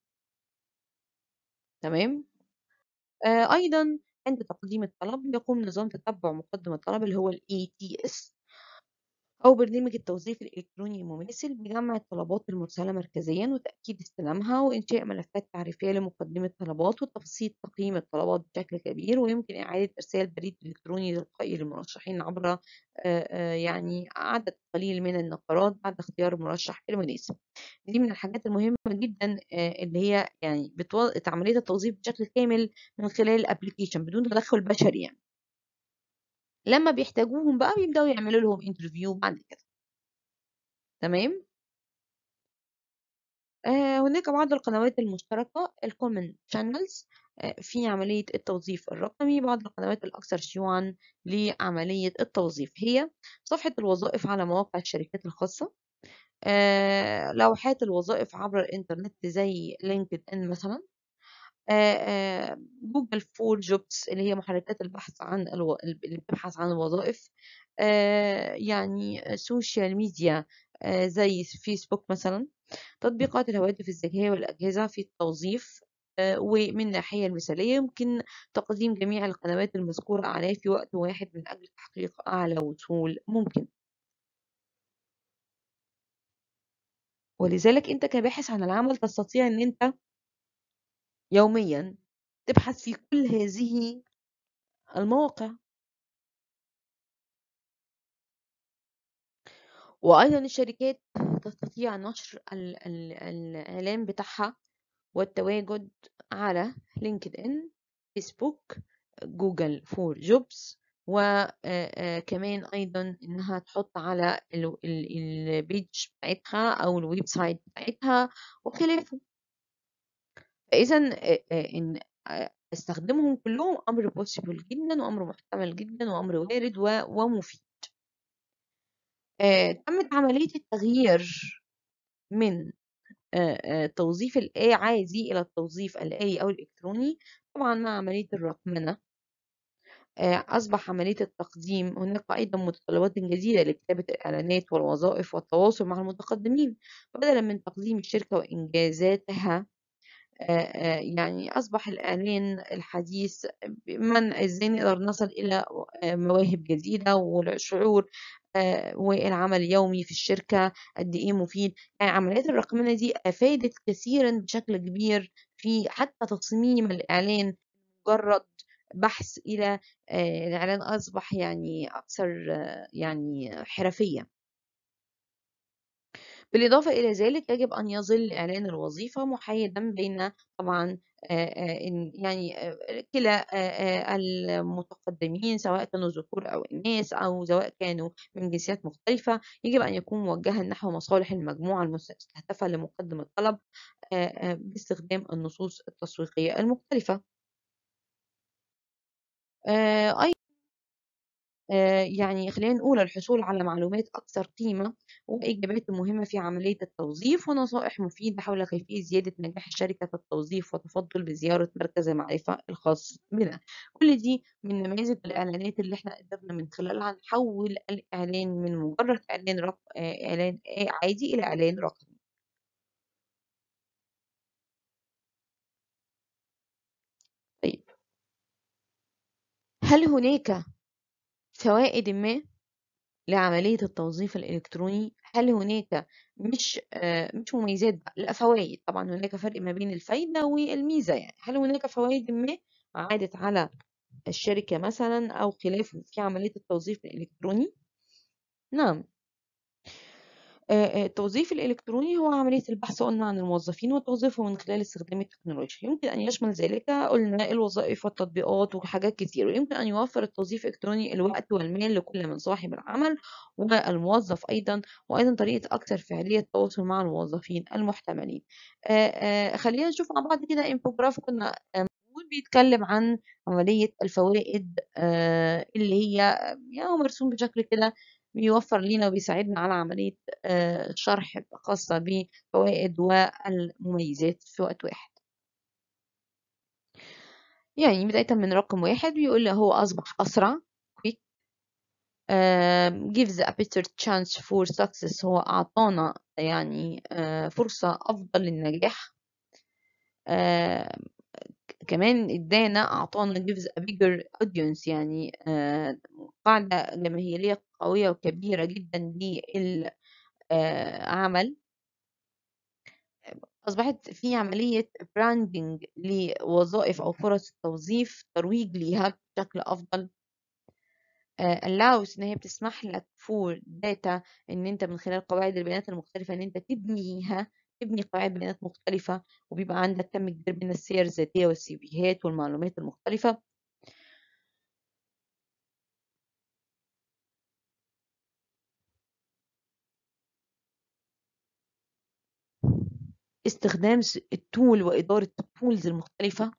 تمام آه أيضا عند تقديم الطلب يقوم نظام تتبع مقدم الطلب اللي هو ال ATS أو برنامج التوظيف الإلكتروني المماثل بجمع الطلبات المرسلة مركزيا وتأكيد استلامها وإنشاء ملفات تعريفية لمقدمة الطلبات وتبسيط تقييم الطلبات بشكل كبير ويمكن إعادة إرسال بريد إلكتروني تلقائي للمرشحين عبر يعني عدد قليل من النقرات بعد اختيار المرشح المناسب دي من الحاجات المهمة جدا اللي هي يعني بتو... عملية التوظيف بشكل كامل من خلال الابلكيشن بدون تدخل بشري يعني لما بيحتاجوهم بقى بيبدأوا يعملوا لهم انترفيو بعد كده تمام آه هناك بعض القنوات المشتركة الكومن شانلز آه في عملية التوظيف الرقمي بعض القنوات الأكثر شيوعا لعملية التوظيف هي صفحة الوظائف على مواقع الشركات الخاصة آه لوحات الوظائف عبر الإنترنت زي لينكد إن مثلا جوجل فور جوبز اللي هي محركات البحث عن الو... اللي بتبحث عن الوظائف يعني سوشيال ميديا زي فيسبوك مثلا تطبيقات الهواتف الذكية والأجهزة في التوظيف ومن الناحية المثالية يمكن تقديم جميع القنوات المذكورة أعلاه في وقت واحد من أجل تحقيق أعلى وصول ممكن ولذلك أنت كباحث عن العمل تستطيع أن أنت يوميا تبحث في كل هذه المواقع وأيضا الشركات تستطيع نشر الإعلان بتاعها والتواجد على لينكد إن فيسبوك جوجل فور جوبز وكمان أيضا إنها تحط على البيج بتاعتها أو الويب سايت بتاعتها وخلافه فإذا إن استخدمهم كلهم أمر بوسيبل جدا وأمر محتمل جدا وأمر وارد ومفيد تمت عملية التغيير من توظيف الآي عادي إلى التوظيف الآلي أو الإلكتروني طبعا مع عملية الرقمنة أصبح عملية التقديم هناك أيضا متطلبات جديدة لكتابة الإعلانات والوظائف والتواصل مع المتقدمين بدلا من تقديم الشركة وإنجازاتها يعني أصبح الإعلان الحديث من إزاي نقدر نصل إلى مواهب جديدة والشعور والعمل اليومي في الشركة قد إيه مفيد يعني عمليات الرقمنة دي أفادت كثيرا بشكل كبير في حتى تصميم الإعلان مجرد بحث إلى الإعلان أصبح يعني أكثر يعني حرفية بالإضافة إلى ذلك يجب أن يظل إعلان الوظيفة محايدا بين طبعا يعني كلا المتقدمين سواء كانوا ذكور أو إناث أو سواء كانوا من جنسيات مختلفة يجب أن يكون موجها نحو مصالح المجموعة المستهدفة لمقدم الطلب باستخدام النصوص التسويقية المختلفة أيضا يعني خلينا نقول الحصول على معلومات أكثر قيمة وإجابات مهمة في عملية التوظيف ونصائح مفيدة حول كيفية زيادة نجاح الشركة في التوظيف وتفضل بزيارة مركز المعرفة الخاص بنا كل دي من نماذج الإعلانات اللي احنا قدرنا من خلالها نحول الإعلان من مجرد إعلان رق... إعلان عادي إلى إعلان رقمي طيب هل هناك فوائد ما لعملية التوظيف الإلكتروني هل هناك مش آه، مش مميزات بقى لا فوائد طبعا هناك فرق ما بين الفايدة والميزة يعني هل هناك فوائد ما عادت على الشركة مثلا أو خلافه في عملية التوظيف الإلكتروني نعم آه، آه، التوظيف الإلكتروني هو عملية البحث قلنا عن الموظفين وتوظيفهم من خلال استخدام التكنولوجيا يمكن أن يشمل ذلك قلنا الوظائف والتطبيقات وحاجات كتير ويمكن أن يوفر التوظيف الإلكتروني الوقت والمال لكل من صاحب العمل والموظف أيضا وأيضا طريقة أكثر فعالية التواصل مع الموظفين المحتملين آه، آه، خلينا نشوف مع بعض كده انفوجراف كنا آه، موجود بيتكلم عن عملية الفوائد آه، اللي هي يعني هو مرسوم بشكل كده بيوفر لينا وبيساعدنا على عملية آه، شرح خاصة بفوائد والمميزات في وقت واحد يعني بداية من رقم واحد بيقول لي هو أصبح أسرع quick آم، gives a better chance for success هو أعطانا يعني آه، فرصة أفضل للنجاح آم، كمان ادانا اعطانا gives a bigger audience يعني آه، قاعدة جماهيرية قوية وكبيرة جدا للعمل أصبحت في عملية براندنج لوظائف أو فرص التوظيف ترويج ليها بشكل أفضل آه، allows إن هي بتسمح لك for data إن أنت من خلال قواعد البيانات المختلفة إن أنت تبنيها تبني قواعد بيانات مختلفة وبيبقى عندك كم كبير من السير الذاتية والسيفيهات والمعلومات المختلفة استخدام س- التول وإدارة التولز المختلفة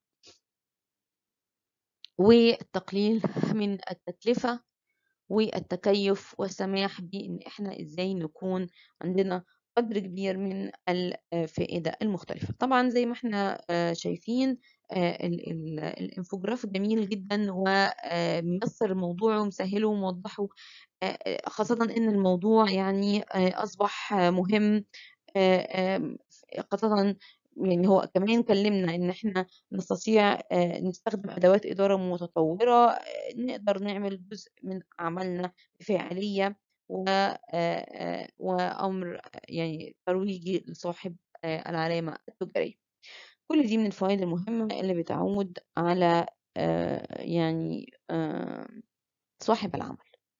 والتقليل من التكلفة والتكيف والسماح بإن إحنا إزاي نكون عندنا قدر كبير من الفائدة المختلفة طبعا زي ما إحنا آه، شايفين آه، ال- ال- الانفوجراف جميل جدا وميسر الموضوع ومسهله وموضحه آه، آه، خاصة إن الموضوع يعني آه، أصبح آه، مهم آه، آم، خاصة يعني هو كمان كلمنا إن إحنا نستطيع آه، نستخدم أدوات إدارة متطورة آه، نقدر نعمل جزء من أعمالنا بفاعلية و آه، آه، وأمر يعني ترويجي لصاحب آه، العلامة التجارية كل دي من الفوائد المهمة اللي بتعود على آه، يعني آه، صاحب العمل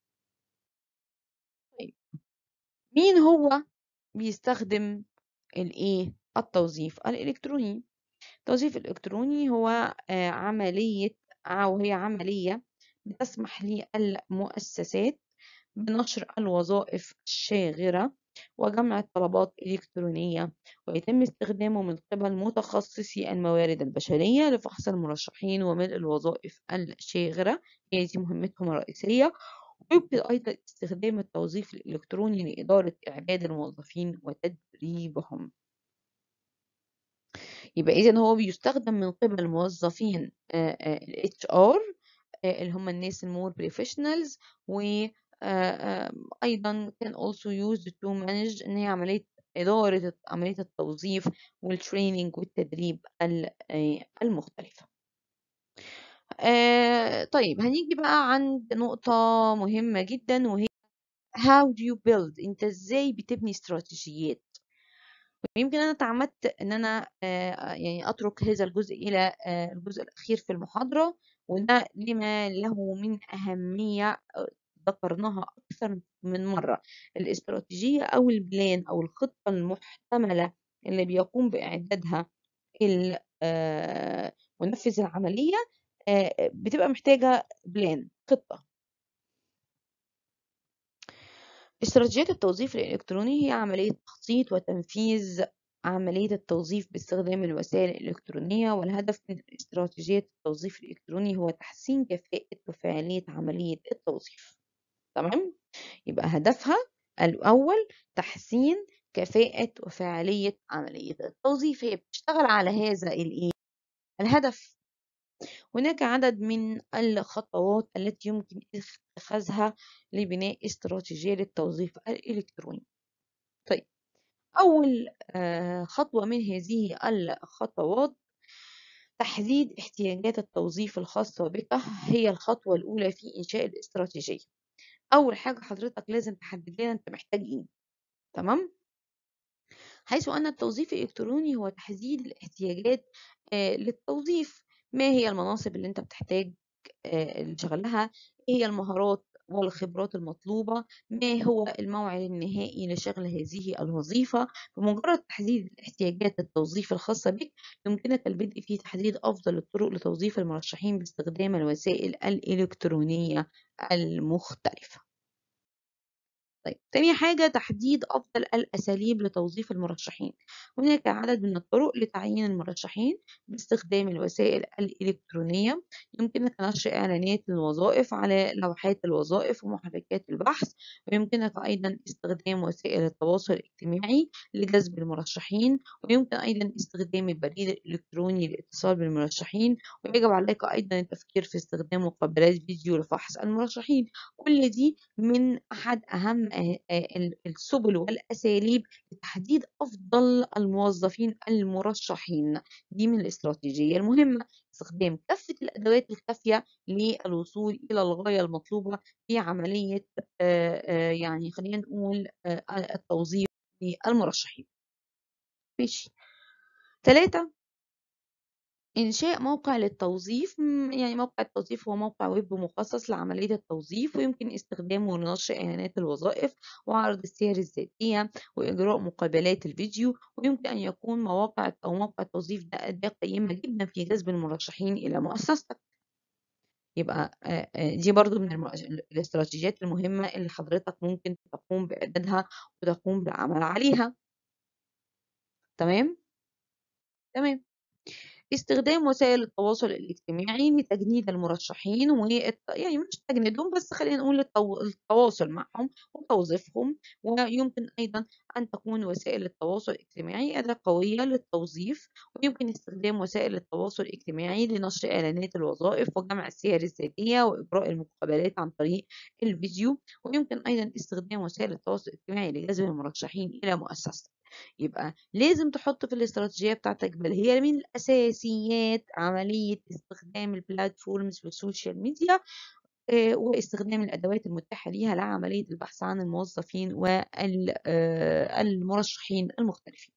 طيب مين هو بيستخدم الايه التوظيف الإلكتروني التوظيف الإلكتروني هو آه، عملية أو هي عملية بتسمح للمؤسسات بنشر الوظائف الشاغرة وجمع الطلبات إلكترونية ويتم استخدامه من قبل متخصصي الموارد البشرية لفحص المرشحين وملء الوظائف الشاغرة هي دي مهمتهم الرئيسية ويمكن أيضا استخدام التوظيف الإلكتروني لإدارة إعداد الموظفين وتدريبهم يبقى إذا هو بيستخدم من قبل موظفين ال HR آه، اللي هم الناس المور بروفيشنالز و آه، آه، أيضا can also used to manage إن هي عملية إدارة عملية التوظيف والتريننج والتدريب ال- آه، المختلفة آه، طيب هنيجي بقى عند نقطة مهمة جدا وهي how do you build انت ازاي بتبني استراتيجيات يمكن انا تعمدت ان انا آه، يعني اترك هذا الجزء الى آه، الجزء الاخير في المحاضره وده لما له من اهميه آه، ذكرناها اكثر من مره الاستراتيجيه او البلان او الخطه المحتمله اللي بيقوم باعدادها ال- آه، منفذ العمليه آه، بتبقى محتاجه بلان خطه استراتيجيات التوظيف الإلكتروني هي عملية تخطيط وتنفيذ عملية التوظيف باستخدام الوسائل الإلكترونية والهدف من استراتيجية التوظيف الإلكتروني هو تحسين كفاءة وفعالية عملية التوظيف تمام؟ يبقى هدفها الأول تحسين كفاءة وفعالية عملية التوظيف هي بتشتغل على هذا الإيه؟ الهدف هناك عدد من الخطوات التي يمكن اتخاذها لبناء استراتيجية للتوظيف الإلكتروني طيب أول آه، خطوة من هذه الخطوات تحديد احتياجات التوظيف الخاصة بك هي الخطوة الأولى في إنشاء الاستراتيجية أول حاجة حضرتك لازم تحدد لنا أنت محتاج إيه تمام حيث أن التوظيف الإلكتروني هو تحديد الاحتياجات آه، للتوظيف ما هي المناصب اللي أنت بتحتاج آه، لشغلها إيه هي المهارات والخبرات المطلوبة ما هو الموعد النهائي لشغل هذه الوظيفة بمجرد تحديد احتياجات التوظيف الخاصة بك يمكنك البدء في تحديد أفضل الطرق لتوظيف المرشحين باستخدام الوسائل الإلكترونية المختلفة طيب تاني حاجة تحديد أفضل الأساليب لتوظيف المرشحين هناك عدد من الطرق لتعيين المرشحين باستخدام الوسائل الإلكترونية يمكنك نشر إعلانات للوظائف على لوحات الوظائف ومحركات البحث ويمكنك أيضا استخدام وسائل التواصل الاجتماعي لجذب المرشحين ويمكن أيضا استخدام البريد الإلكتروني للاتصال بالمرشحين ويجب عليك أيضا التفكير في استخدام مقابلات فيديو لفحص المرشحين كل دي من أحد أهم السبل والأساليب لتحديد أفضل الموظفين المرشحين دي من الاستراتيجية المهمة استخدام كافة الأدوات الكافية للوصول إلى الغاية المطلوبة في عملية يعني خلينا نقول التوظيف للمرشحين ماشي ثلاثة إنشاء موقع للتوظيف يعني موقع التوظيف هو موقع ويب مخصص لعملية التوظيف ويمكن استخدامه لنشر إعلانات الوظائف وعرض السير الذاتية وإجراء مقابلات الفيديو ويمكن أن يكون مواقع أو موقع التوظيف ده أداة قيمة جدا في جذب المرشحين إلى مؤسستك يبقى دي برضو من الاستراتيجيات المهمة اللي حضرتك ممكن تقوم بإعدادها وتقوم بالعمل عليها تمام؟ تمام استخدام وسائل التواصل الاجتماعي لتجنيد المرشحين و يعني مش تجنيدهم بس خلينا نقول التو... التواصل معهم وتوظيفهم ويمكن أيضا أن تكون وسائل التواصل الاجتماعي أداة قوية للتوظيف ويمكن استخدام وسائل التواصل الاجتماعي لنشر إعلانات الوظائف وجمع السير الذاتية وإجراء المقابلات عن طريق الفيديو ويمكن أيضا استخدام وسائل التواصل الاجتماعي لجذب المرشحين إلى مؤسستك يبقى لازم تحط في الاستراتيجية بتاعتك بل هي من الأساسيات عملية استخدام البلاتفورمز والسوشيال ميديا واستخدام الأدوات المتاحة ليها لعملية البحث عن الموظفين والمرشحين المختلفين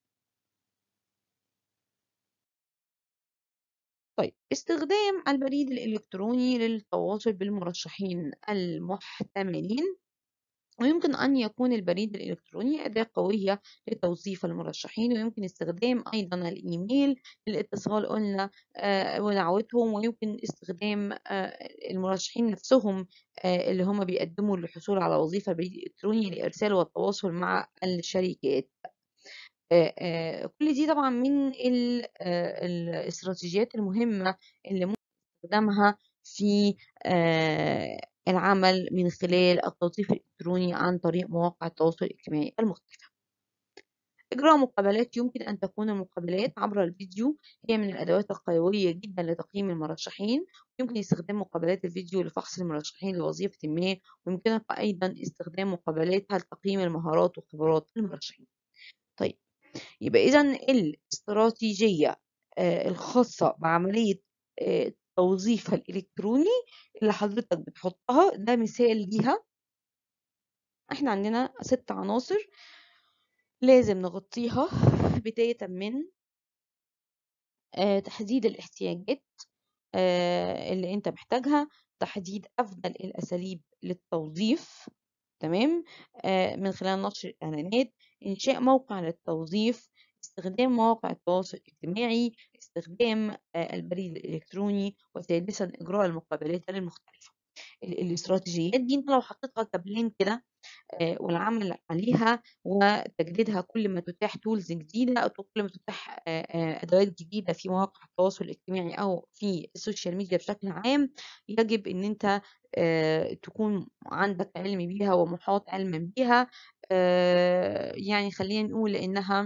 طيب استخدام البريد الإلكتروني للتواصل بالمرشحين المحتملين ويمكن أن يكون البريد الإلكتروني أداة قوية لتوظيف المرشحين ويمكن استخدام أيضا الإيميل للاتصال قلنا ودعوتهم ويمكن استخدام المرشحين نفسهم اللي هم بيقدموا للحصول على وظيفة بريد إلكتروني لإرسال والتواصل مع الشركات كل دي طبعا من الاستراتيجيات المهمة اللي ممكن استخدامها في العمل من خلال التوظيف الإلكتروني عن طريق مواقع التواصل الاجتماعي المختلفة إجراء مقابلات يمكن أن تكون المقابلات عبر الفيديو هي من الأدوات القوية جدا لتقييم المرشحين يمكن استخدام مقابلات الفيديو لفحص المرشحين لوظيفة ما ويمكنك أيضا استخدام مقابلاتها لتقييم المهارات وخبرات المرشحين طيب يبقى إذا الاستراتيجية الخاصة بعملية توظيفها الإلكتروني اللي حضرتك بتحطها ده مثال ليها احنا عندنا ست عناصر لازم نغطيها بداية من آه تحديد الاحتياجات آه اللي انت محتاجها تحديد أفضل الأساليب للتوظيف تمام آه من خلال نشر الإعلانات إنشاء موقع للتوظيف استخدام مواقع التواصل الاجتماعي استخدام البريد الإلكتروني وثالثا إجراء المقابلات المختلفة الاستراتيجيات دي انت لو حطيتها كبلين كده والعمل عليها وتجديدها كل ما تتاح تولز جديدة أو كل ما تتاح أدوات جديدة في مواقع التواصل الاجتماعي أو في السوشيال ميديا بشكل عام يجب إن أنت تكون عندك علم بيها ومحاط علما بيها يعني خلينا نقول إنها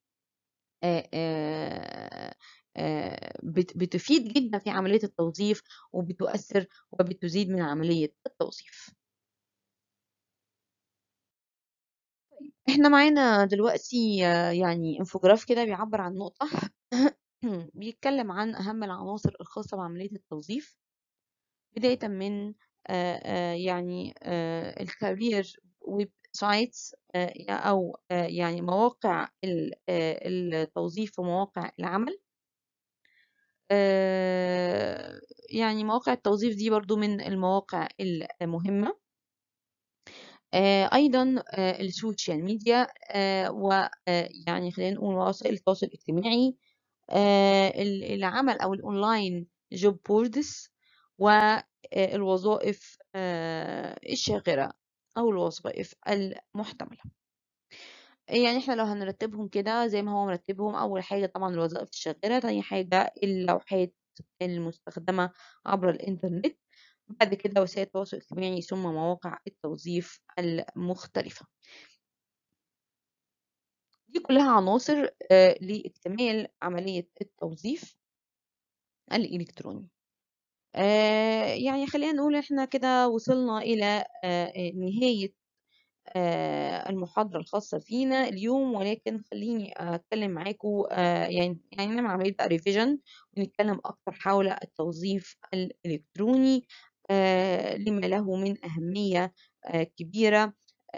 بتفيد جدا في عملية التوظيف وبتؤثر وبتزيد من عملية التوظيف احنا معانا دلوقتي يعني انفوجراف كده بيعبر عن نقطة بيتكلم عن أهم العناصر الخاصة بعملية التوظيف بداية من آه، آه، يعني آه، الكارير ويب سايتس أو آه، يعني مواقع ال- آه، التوظيف ومواقع العمل آه، يعني مواقع التوظيف دي برضو من المواقع المهمة آه، أيضا آه، السوشيال ميديا ويعني خلينا نقول وسائل التواصل الاجتماعي آه، ال- العمل أو الأونلاين جوب بوردز والوظائف آه، الشاغرة أو الوظائف المحتملة يعني احنا لو هنرتبهم كده زي ما هو مرتبهم أول حاجة طبعا الوظائف الشاغرة تاني حاجة اللوحات المستخدمة عبر الإنترنت بعد كده وسائل التواصل الاجتماعي ثم مواقع التوظيف المختلفة دي كلها عناصر آه، لاكتمال عملية التوظيف الإلكتروني آه، يعني خلينا نقول احنا كده وصلنا إلى آه، نهاية آه، المحاضرة الخاصة فينا اليوم ولكن خليني أتكلم معاكم آه، يعني يعني نعمل عملية بقى ريفيجن ونتكلم أكتر حول التوظيف الإلكتروني آه، لما له من أهمية آه، كبيرة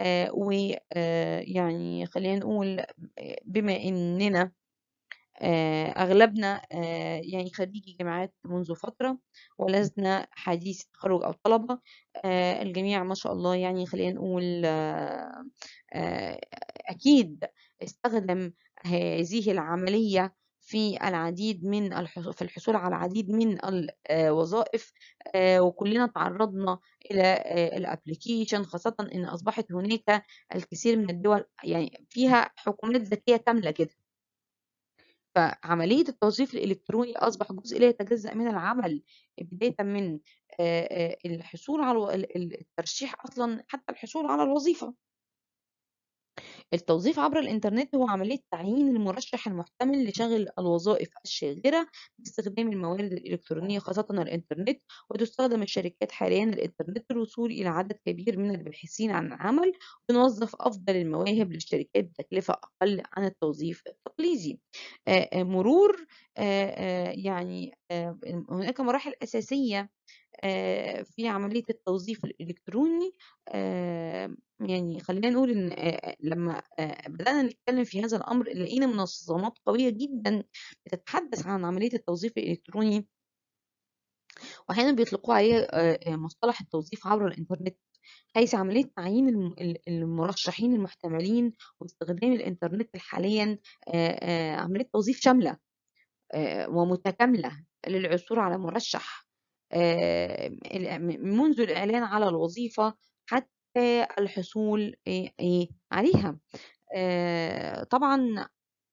ويعني خلينا نقول آه، بما إننا آه، أغلبنا آه، يعني خريجي جامعات منذ فترة ولسنا حديث التخرج أو طلبة آه، الجميع ما شاء الله يعني خلينا نقول آه، آه، أكيد استخدم هذه العملية في العديد من الحصول في الحصول على العديد من الوظائف آه، وكلنا تعرضنا إلى الابليكيشن خاصة إن أصبحت هناك الكثير من الدول يعني فيها حكومات ذكية كاملة كده فعملية التوظيف الإلكتروني أصبح جزء لا يتجزأ من العمل بداية من آه، آه، الحصول على الو- ال- ال- الترشيح أصلا حتى الحصول على الوظيفة التوظيف عبر الإنترنت هو عملية تعيين المرشح المحتمل لشغل الوظائف الشاغرة باستخدام الموارد الإلكترونية خاصة الإنترنت وتستخدم الشركات حاليا الإنترنت للوصول إلى عدد كبير من الباحثين عن العمل ونوظف أفضل المواهب للشركات بتكلفة أقل عن التوظيف التقليدي آه، آه، مرور آه، آه، يعني آه، هناك مراحل أساسية آه، في عملية التوظيف الإلكتروني آه، يعني خلينا نقول إن آه، لما آه، بدأنا نتكلم في هذا الأمر لقينا منظمات قوية جدا بتتحدث عن عملية التوظيف الإلكتروني وأحيانا بيطلقوا عليه آه، آه، مصطلح التوظيف عبر الإنترنت حيث عملية تعيين الم- ال- المرشحين المحتملين واستخدام الإنترنت حاليا آه، آه، عملية توظيف شاملة آه، ومتكاملة للعثور على مرشح آه، ال- منذ الإعلان على الوظيفة حتى الحصول إيه- إيه عليها آه، طبعا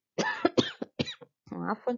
عفوا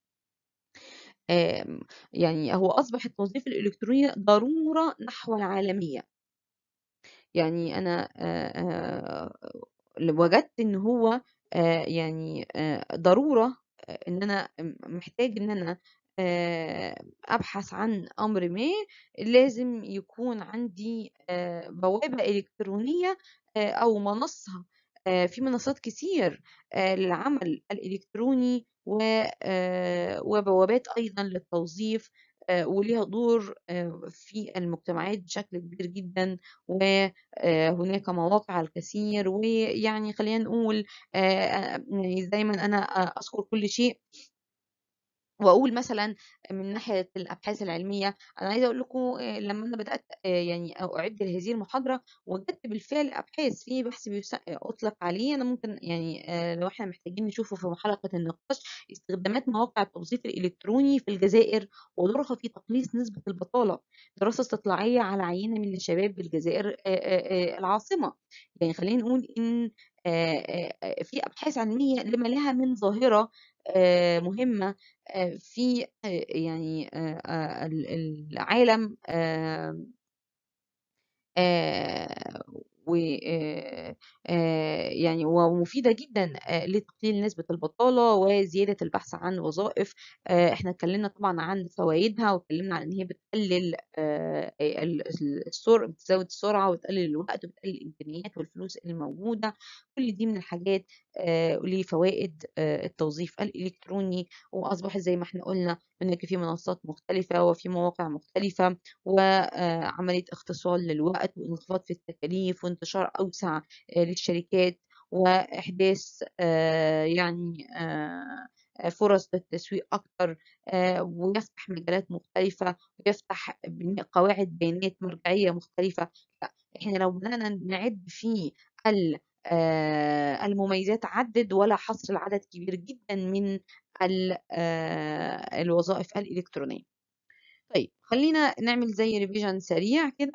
آم، يعني هو أصبح التوظيف الإلكتروني ضرورة نحو العالمية يعني أنا آه، آه، وجدت إن هو آه، يعني آه، ضرورة آه، إن أنا م- محتاج إن أنا آه، أبحث عن أمر ما لازم يكون عندي آه، بوابة إلكترونية آه، أو منصة آه، في منصات كتير آه، للعمل الإلكتروني و- آه، وبوابات أيضا للتوظيف آه، وليها دور آه، في المجتمعات بشكل كبير جدا وهناك مواقع الكثير ويعني خلينا نقول آه، آه، يعني دايما أنا آه، أذكر كل شيء واقول مثلا من ناحيه الابحاث العلميه انا عايزه اقول لكم آه، لما انا بدات آه، يعني اعد لهذه المحاضره وجدت بالفعل ابحاث في بحث بيس- اطلق عليه انا ممكن يعني آه، لو احنا محتاجين نشوفه في حلقه النقاش استخدامات مواقع التوظيف الالكتروني في الجزائر ودورها في تقليص نسبه البطاله دراسه استطلاعيه على عينه من الشباب بالجزائر آه، آه، آه، العاصمه يعني خلينا نقول ان آه، آه، آه، في ابحاث علميه لما لها من ظاهره آه، مهمه آه، في آه، يعني آه، آه، ال- العالم آه، آه، و آآ آآ يعني ومفيدة جدًا آآ لتقليل نسبة البطالة وزيادة البحث عن وظائف، آآ إحنا اتكلمنا طبعًا عن فوايدها واتكلمنا عن إن هي بتقلل آآ ال ال السر بتزود السرعة وتقلل الوقت وبتقلل الإمكانيات والفلوس الموجودة، كل دي من الحاجات آآ لفوائد آآ التوظيف الإلكتروني، وأصبحت زي ما إحنا قلنا هناك في منصات مختلفة وفي مواقع مختلفة، وآآ عملية اختصار للوقت وانخفاض في التكاليف وانتشار أوسع آآ للشركات، وإحداث آآ يعني آآ فرص للتسويق أكتر آآ ويفتح مجالات مختلفة ويفتح بناء قواعد بيانات مرجعية مختلفة، فإحنا لو بدأنا نعد في ال آآ المميزات عدِّد ولا حصر لعدد كبير جدًا من ال آآ الوظائف الإلكترونية. طيب خلّينا نعمل زي revision سريع كده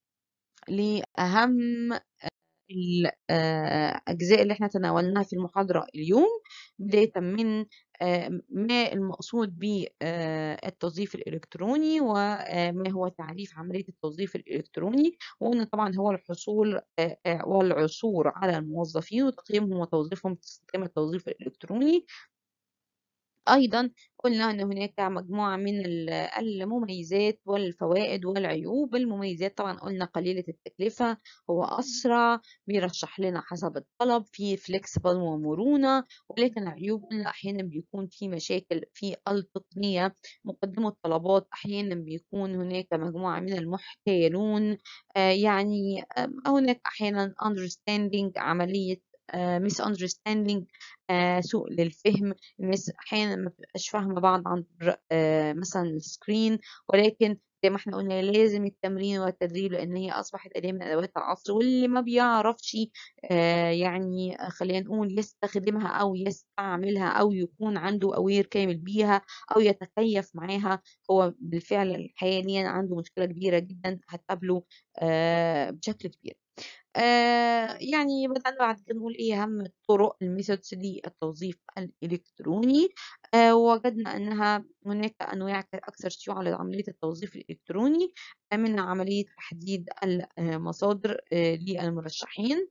لأهم ال آآ أجزاء اللي إحنا تناولناها في المحاضرة اليوم، بدايةً من آآ ما المقصود ب آآ التوظيف الإلكتروني، وما هو تعريف عملية التوظيف الإلكتروني، وقلنا طبعًا هو الحصول آآ آآ والعثور على الموظفين وتقييمهم وتوظيفهم باستخدام التوظيف الإلكتروني. أيضًا قلنا إن هناك مجموعة من ال المميزات والفوائد والعيوب، المميزات طبعًا قلنا قليلة التكلفة، هو أسرع، بيرشح لنا حسب الطلب، فيه flexible ومرونة، ولكن العيوب قلنا أحيانًا بيكون في مشاكل في التقنية، مقدمو الطلبات أحيانًا بيكون هناك مجموعة من المحتالون، آآ يعني آمم هناك أحيانًا understanding عملية آآ misunderstanding آآ سوء للفهم، الناس أحيانًا ما بتبقاش فاهمة بعض عبر آآ مثلًا الscreen ولكن زي ما إحنا قلنا لازم التمرين والتدريب لإن هي أصبحت أداة من أدوات العصر، واللي ما بيعرفش آآ يعني خلّينا نقول يستخدمها أو يستعملها أو يكون عنده aware كامل بيها أو يتكيف معاها، هو بالفعل حاليًا عنده مشكلة كبيرة جدًا هتقابله آآ بشكل كبير. آآ يعني بدأنا بعد كده نقول إيه أهم الطرق الmethods للتوظيف الإلكتروني، آآ ووجدنا أنها هناك أنواع أكثر شيوعًا لعملية التوظيف الإلكتروني، منها عملية تحديد المصادر آآ للمرشحين.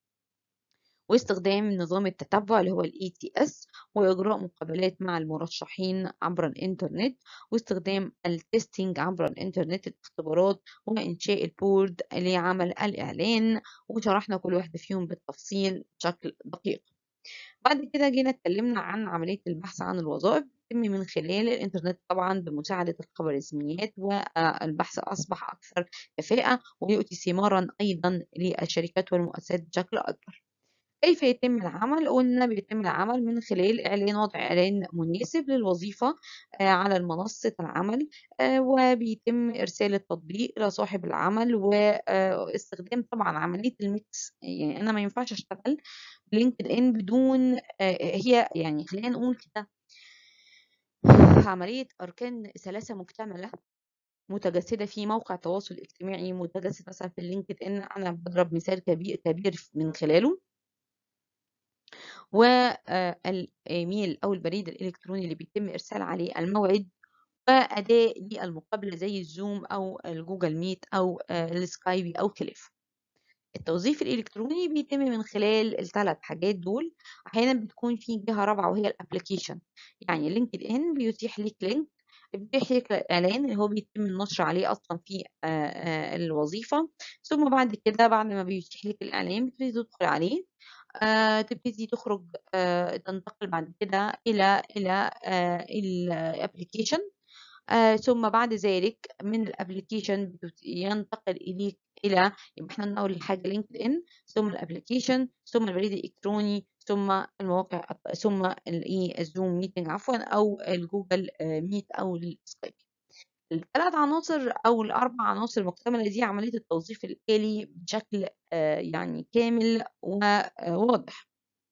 واستخدام نظام التتبع اللي هو الATS وإجراء مقابلات مع المرشحين عبر الإنترنت، واستخدام الtesting عبر الإنترنت الاختبارات، وإنشاء الboard لعمل الإعلان، وشرحنا كل واحدة فيهم بالتفصيل بشكل دقيق. بعد كده جينا اتكلمنا عن عملية البحث عن الوظائف بتتم من خلال الإنترنت طبعًا بمساعدة الخوارزميات، والبحث أصبح أكثر كفاءة ويؤتي ثمارًا أيضًا للشركات والمؤسسات بشكل أكبر. كيف يتم العمل؟ قلنا بيتم العمل من خلال إعلان وضع إعلان مناسب للوظيفة آآ على منصة العمل، آآ وبيتم إرسال التطبيق إلى صاحب العمل، وآآ استخدام طبعًا عملية الmix يعني أنا ما ينفعش أشتغل LinkedIn بدون آآ هي يعني خلّينا نقول كده عملية أركان ثلاثة مكتملة متجسدة في موقع تواصل اجتماعي متجسد مثلًا في الLinkedIn أنا باضرب مثال كبي كبير ف من خلاله. وآآ الإيميل أو البريد الإلكتروني اللي بيتم إرسال عليه الموعد، وأداة للمقابلة زي الZoom أو الGoogle Meet أو آآ الSkype أو خلافه. التوظيف الإلكتروني بيتم من خلال ال3 حاجات دول، أحيانًا بتكون في جهة رابعة وهي الapplication يعني LinkedIn بيتيح ليك link بيتيح ليك إعلان اللي هو بيتم النشر عليه أصلًا في آآ آآ الوظيفة، ثم بعد كده بعد ما بيتيح ليك الإعلان بتبتدي تدخل عليه آآ تبتدي تخرج آآ تنتقل بعد كده إلى إلى آآ الapplication آآ ثم بعد ذلك من الapplication بت ينتقل إليك إلى يبقى إحنا قلنا أول حاجة LinkedIn ثم الapplication ثم البريد الإلكتروني ثم المواقع ثم الإيه الZoom meeting عفوًا أو الGoogle Meet أو الSkype. ال3 عناصر أو ال4 عناصر المكتملة دي عملية التوظيف الآلي بشكل آآ يعني كامل وواضح.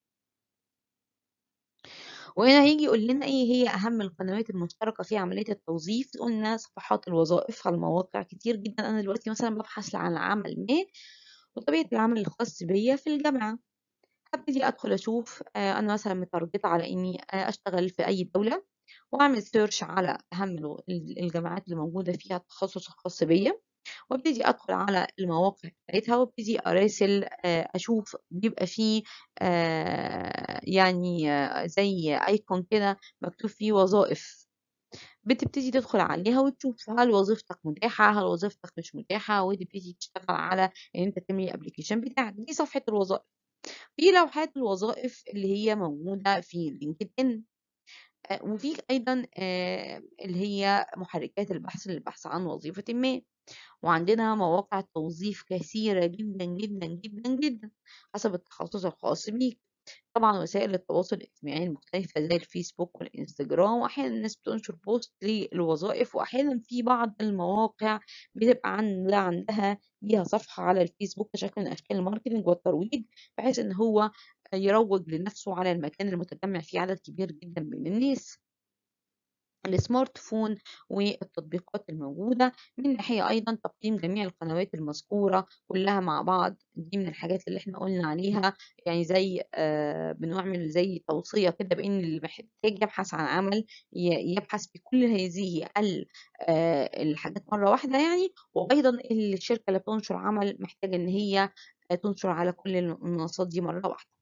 وهنا هييجي يقول لنا إيه هي أهم القنوات المشتركة في عملية التوظيف، قلنا صفحات الوظائف على المواقع كتير جدًا، أنا دلوقتي مثلًا بابحث عن عمل ما وطبيعة العمل الخاص بيّا في الجامعة، هابتدي أدخل أشوف آآ أنا مثلًا متارجتة على إني آآ أشتغل في أي دولة، وأعمل search على أهم الو ال الجامعات اللي موجودة فيها التخصص الخاص بيّا. وابتدي ادخل على المواقع بتاعتها وابتدي اراسل آه، اشوف بيبقى فيه آه، يعني آه، زي ايكون كده مكتوب فيه وظائف بتبتدي تدخل عليها وتشوف هل وظيفتك متاحة هل وظيفتك مش متاحة وتبتدي تشتغل على ان انت تملي الابلكيشن بتاعك دي صفحة الوظائف في لوحات الوظائف اللي هي موجودة في لينكد ان آه، وفي ايضا آه، اللي هي محركات البحث للبحث عن وظيفة ما وعندنا مواقع توظيف كثيرة جدا جدا جدا جدا حسب التخصص الخاص بيك طبعا وسائل التواصل الاجتماعي المختلفة زي الفيسبوك والإنستجرام وأحيانا الناس بتنشر بوست للوظائف وأحيانا في بعض المواقع بتبقى عاملة عندها ليها صفحة على الفيسبوك كشكل من أشكال الماركتينج والترويج بحيث إن هو يروج لنفسه على المكان المتجمع فيه عدد كبير جدا من الناس السمارت فون والتطبيقات الموجودة من ناحية أيضا تقييم جميع القنوات المذكورة كلها مع بعض دي من الحاجات اللي احنا قلنا عليها يعني زي آه بنعمل زي توصية كده بأن اللي محتاج يبحث عن عمل ي- يبحث بكل هذه ال- آه الحاجات مرة واحدة يعني وأيضا الشركة اللي بتنشر عمل محتاجة إن هي تنشر على كل المنصات دي مرة واحدة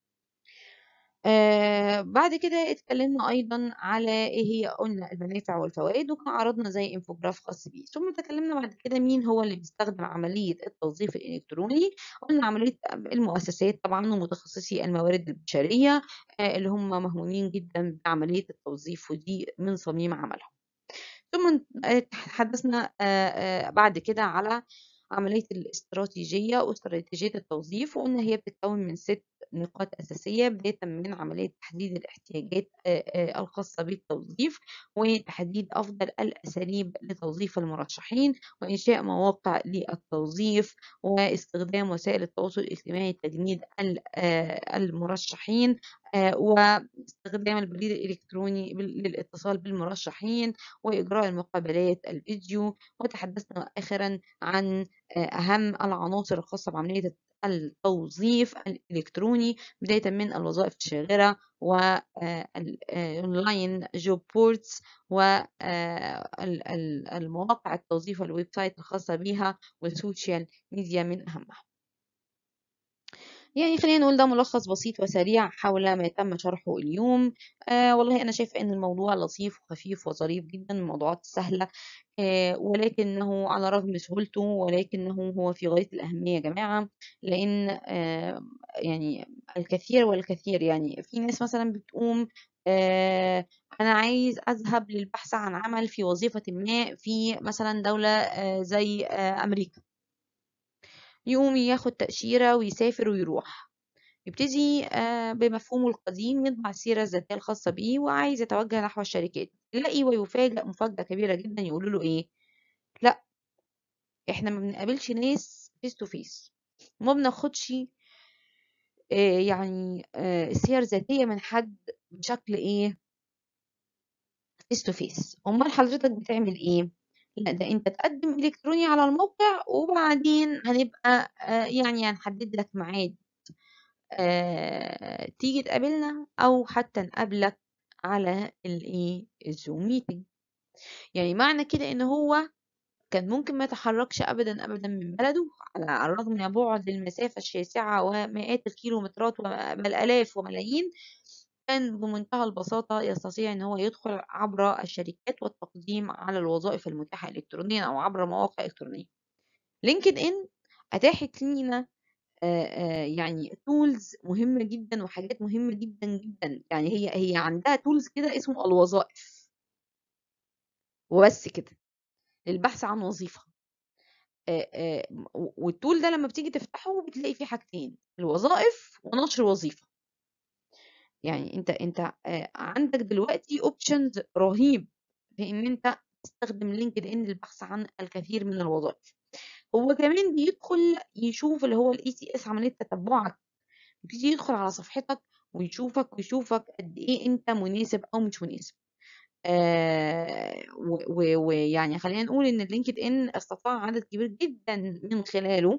آه بعد كده اتكلمنا أيضا على إيه هي قلنا المنافع والفوائد وكان عرضنا زي انفوجراف خاص بيه ثم تكلمنا بعد كده مين هو اللي بيستخدم عملية التوظيف الإلكتروني قلنا عملية المؤسسات طبعا ومتخصصي الموارد البشرية آه اللي هم مهمومين جدا بعملية التوظيف ودي من صميم عملهم ثم تحدثنا بعد كده على عملية الاستراتيجية واستراتيجية التوظيف وقلنا هي بتتكون من ست نقاط أساسية بداية من عملية تحديد الاحتياجات الخاصة بالتوظيف وتحديد أفضل الأساليب لتوظيف المرشحين وإنشاء مواقع للتوظيف واستخدام وسائل التواصل الاجتماعي لتجنيد المرشحين واستخدام البريد الإلكتروني للاتصال بالمرشحين وإجراء المقابلات الفيديو وتحدثنا آخرا عن أهم العناصر الخاصة بعملية التوظيف الإلكتروني بداية من الوظائف الشاغرة والأونلاين جوب بورتس والمواقع التوظيف والويب سايت الخاصة بها والسوشيال ميديا من أهمها يعني خلينا نقول ده ملخص بسيط وسريع حول ما تم شرحه اليوم آه والله أنا شايفة إن الموضوع لطيف وخفيف وظريف جدا من الموضوعات السهلة آه ولكنه على رغم سهولته ولكنه هو في غاية الأهمية يا جماعة لأن آه يعني الكثير والكثير يعني في ناس مثلا بتقوم آه أنا عايز أذهب للبحث عن عمل في وظيفة ما في مثلا دولة آه زي آه أمريكا يقوم ياخد تأشيرة ويسافر ويروح يبتدي بمفهومه القديم يطبع السيرة الذاتية الخاصة بيه وعايز يتوجه نحو الشركات يلاقي ويفاجأ مفاجأة كبيرة جدا يقولوا له ايه لا احنا ما بنقابلش ناس فيس تو فيس وما بناخدش يعني سير ذاتية من حد بشكل ايه فيس تو فيس امال حضرتك بتعمل ايه لا ده انت تقدم الكتروني على الموقع وبعدين هنبقى يعني هنحدد لك ميعاد تيجي تقابلنا او حتى نقابلك على الايه الزوم ميتنج يعني معنى كده ان هو كان ممكن ما يتحركش ابدا ابدا من بلده على الرغم من بعد المسافه الشاسعه ومئات الكيلومترات بل الاف وملايين كان بمنتهى البساطة يستطيع أن هو يدخل عبر الشركات والتقديم على الوظائف المتاحة إلكترونيا أو عبر مواقع إلكترونية لينكد إن أتاحت لينا يعني تولز مهمة جدا وحاجات مهمة جدا جدا يعني هي هي عندها تولز كده اسمه الوظائف وبس كده للبحث عن وظيفة والتول ده لما بتيجي تفتحه بتلاقي فيه حاجتين الوظائف ونشر وظيفة يعني انت انت عندك دلوقتي اوبشنز رهيب في ان انت تستخدم لينكد ان للبحث عن الكثير من الوظائف هو كمان بيدخل يشوف اللي هو الاي سي اس عمليه تتبعك يبتدي يدخل على صفحتك ويشوفك ويشوفك قد ايه انت مناسب او مش مناسب آه ويعني خلينا نقول ان لينكد ان استطاع عدد كبير جدا من خلاله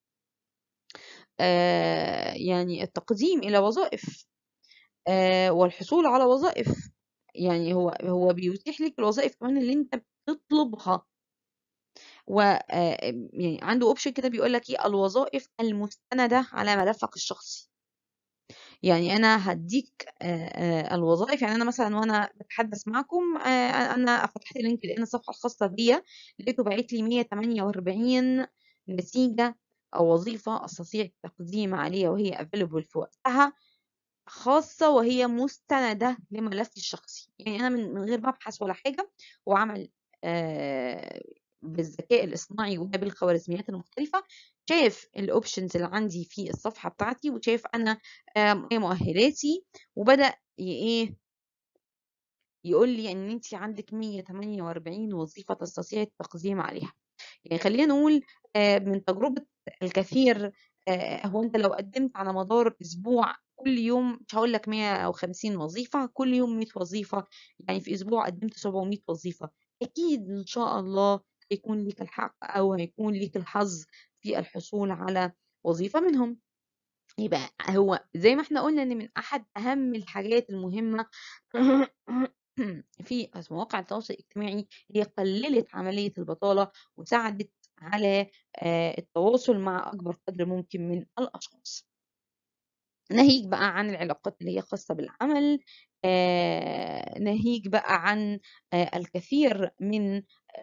آه يعني التقديم الى وظائف آه والحصول على وظائف يعني هو هو بيتيح لك الوظائف كمان اللي انت بتطلبها و يعني عنده اوبشن كده بيقول لك ايه الوظائف المستندة على ملفك الشخصي يعني انا هديك الوظائف يعني انا مثلا وانا بتحدث معكم انا فتحت لينكد ان الصفحه الخاصه بيا لقيته باعت لي 148 نتيجه او وظيفه استطيع التقديم عليها وهي افيلبل في وقتها خاصة وهي مستندة لملفي الشخصي يعني أنا من غير ما أبحث ولا حاجة وعمل آه بالذكاء الاصطناعي وبالخوارزميات المختلفة شاف الاوبشنز اللي عندي في الصفحة بتاعتي وشاف أنا آه ايه مؤهلاتي وبدأ ايه يقول لي ان انت عندك 148 وظيفة تستطيع التقديم عليها يعني خلينا نقول آه من تجربة الكثير هو انت لو قدمت على مدار اسبوع كل يوم مش هقول لك 150 وظيفة كل يوم 100 وظيفة يعني في اسبوع قدمت 700 وظيفة اكيد ان شاء الله هيكون ليك الحق او هيكون ليك الحظ في الحصول على وظيفة منهم يبقى هو زي ما احنا قلنا ان من احد اهم الحاجات المهمة في مواقع التواصل الاجتماعي هي قللت عملية البطالة وساعدت على التواصل مع أكبر قدر ممكن من الأشخاص ناهيك بقى عن العلاقات اللي هي خاصة بالعمل ناهيك بقى عن الكثير من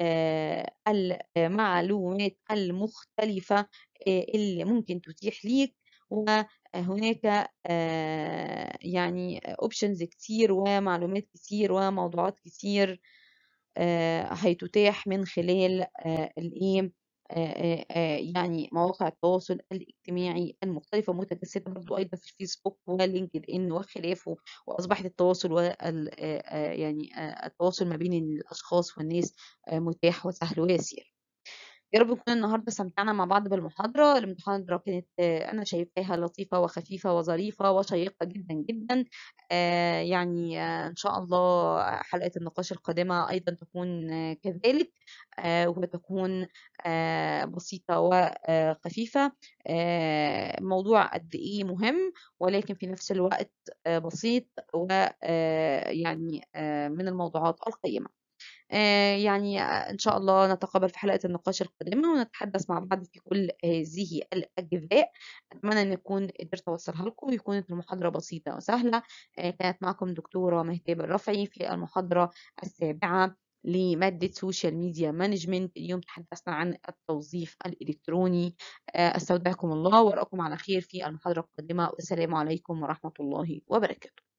المعلومات المختلفة اللي ممكن تتيح ليك وهناك يعني اوبشنز كتير ومعلومات كتير وموضوعات كتير هيتتاح من خلال الايه يعني مواقع التواصل الاجتماعي المختلفة متجسدة برضو أيضا في الفيسبوك ولينكد إن وخلافه وأصبحت التواصل وال يعني التواصل ما بين الأشخاص والناس متاح وسهل ويسير يا رب نكون النهارده استمتعنا مع بعض بالمحاضرة المحاضرة كانت أنا شايفاها لطيفة وخفيفة وظريفة وشيقة جدا جدا يعني إن شاء الله حلقة النقاش القادمة أيضا تكون كذلك وتكون بسيطة وخفيفة موضوع قد إيه مهم ولكن في نفس الوقت بسيط ويعني من الموضوعات القيمة يعني إن شاء الله نتقابل في حلقة النقاش القادمة ونتحدث مع بعض في كل هذه الأجزاء أتمنى أن يكون قدرت أوصلها لكم ويكون المحاضرة بسيطة وسهلة كانت معكم دكتورة مهتاب الرفعي في المحاضرة السابعة لمادة سوشيال ميديا مانجمنت اليوم تحدثنا عن التوظيف الإلكتروني استودعكم الله وأراكم على خير في المحاضرة القادمة والسلام عليكم ورحمة الله وبركاته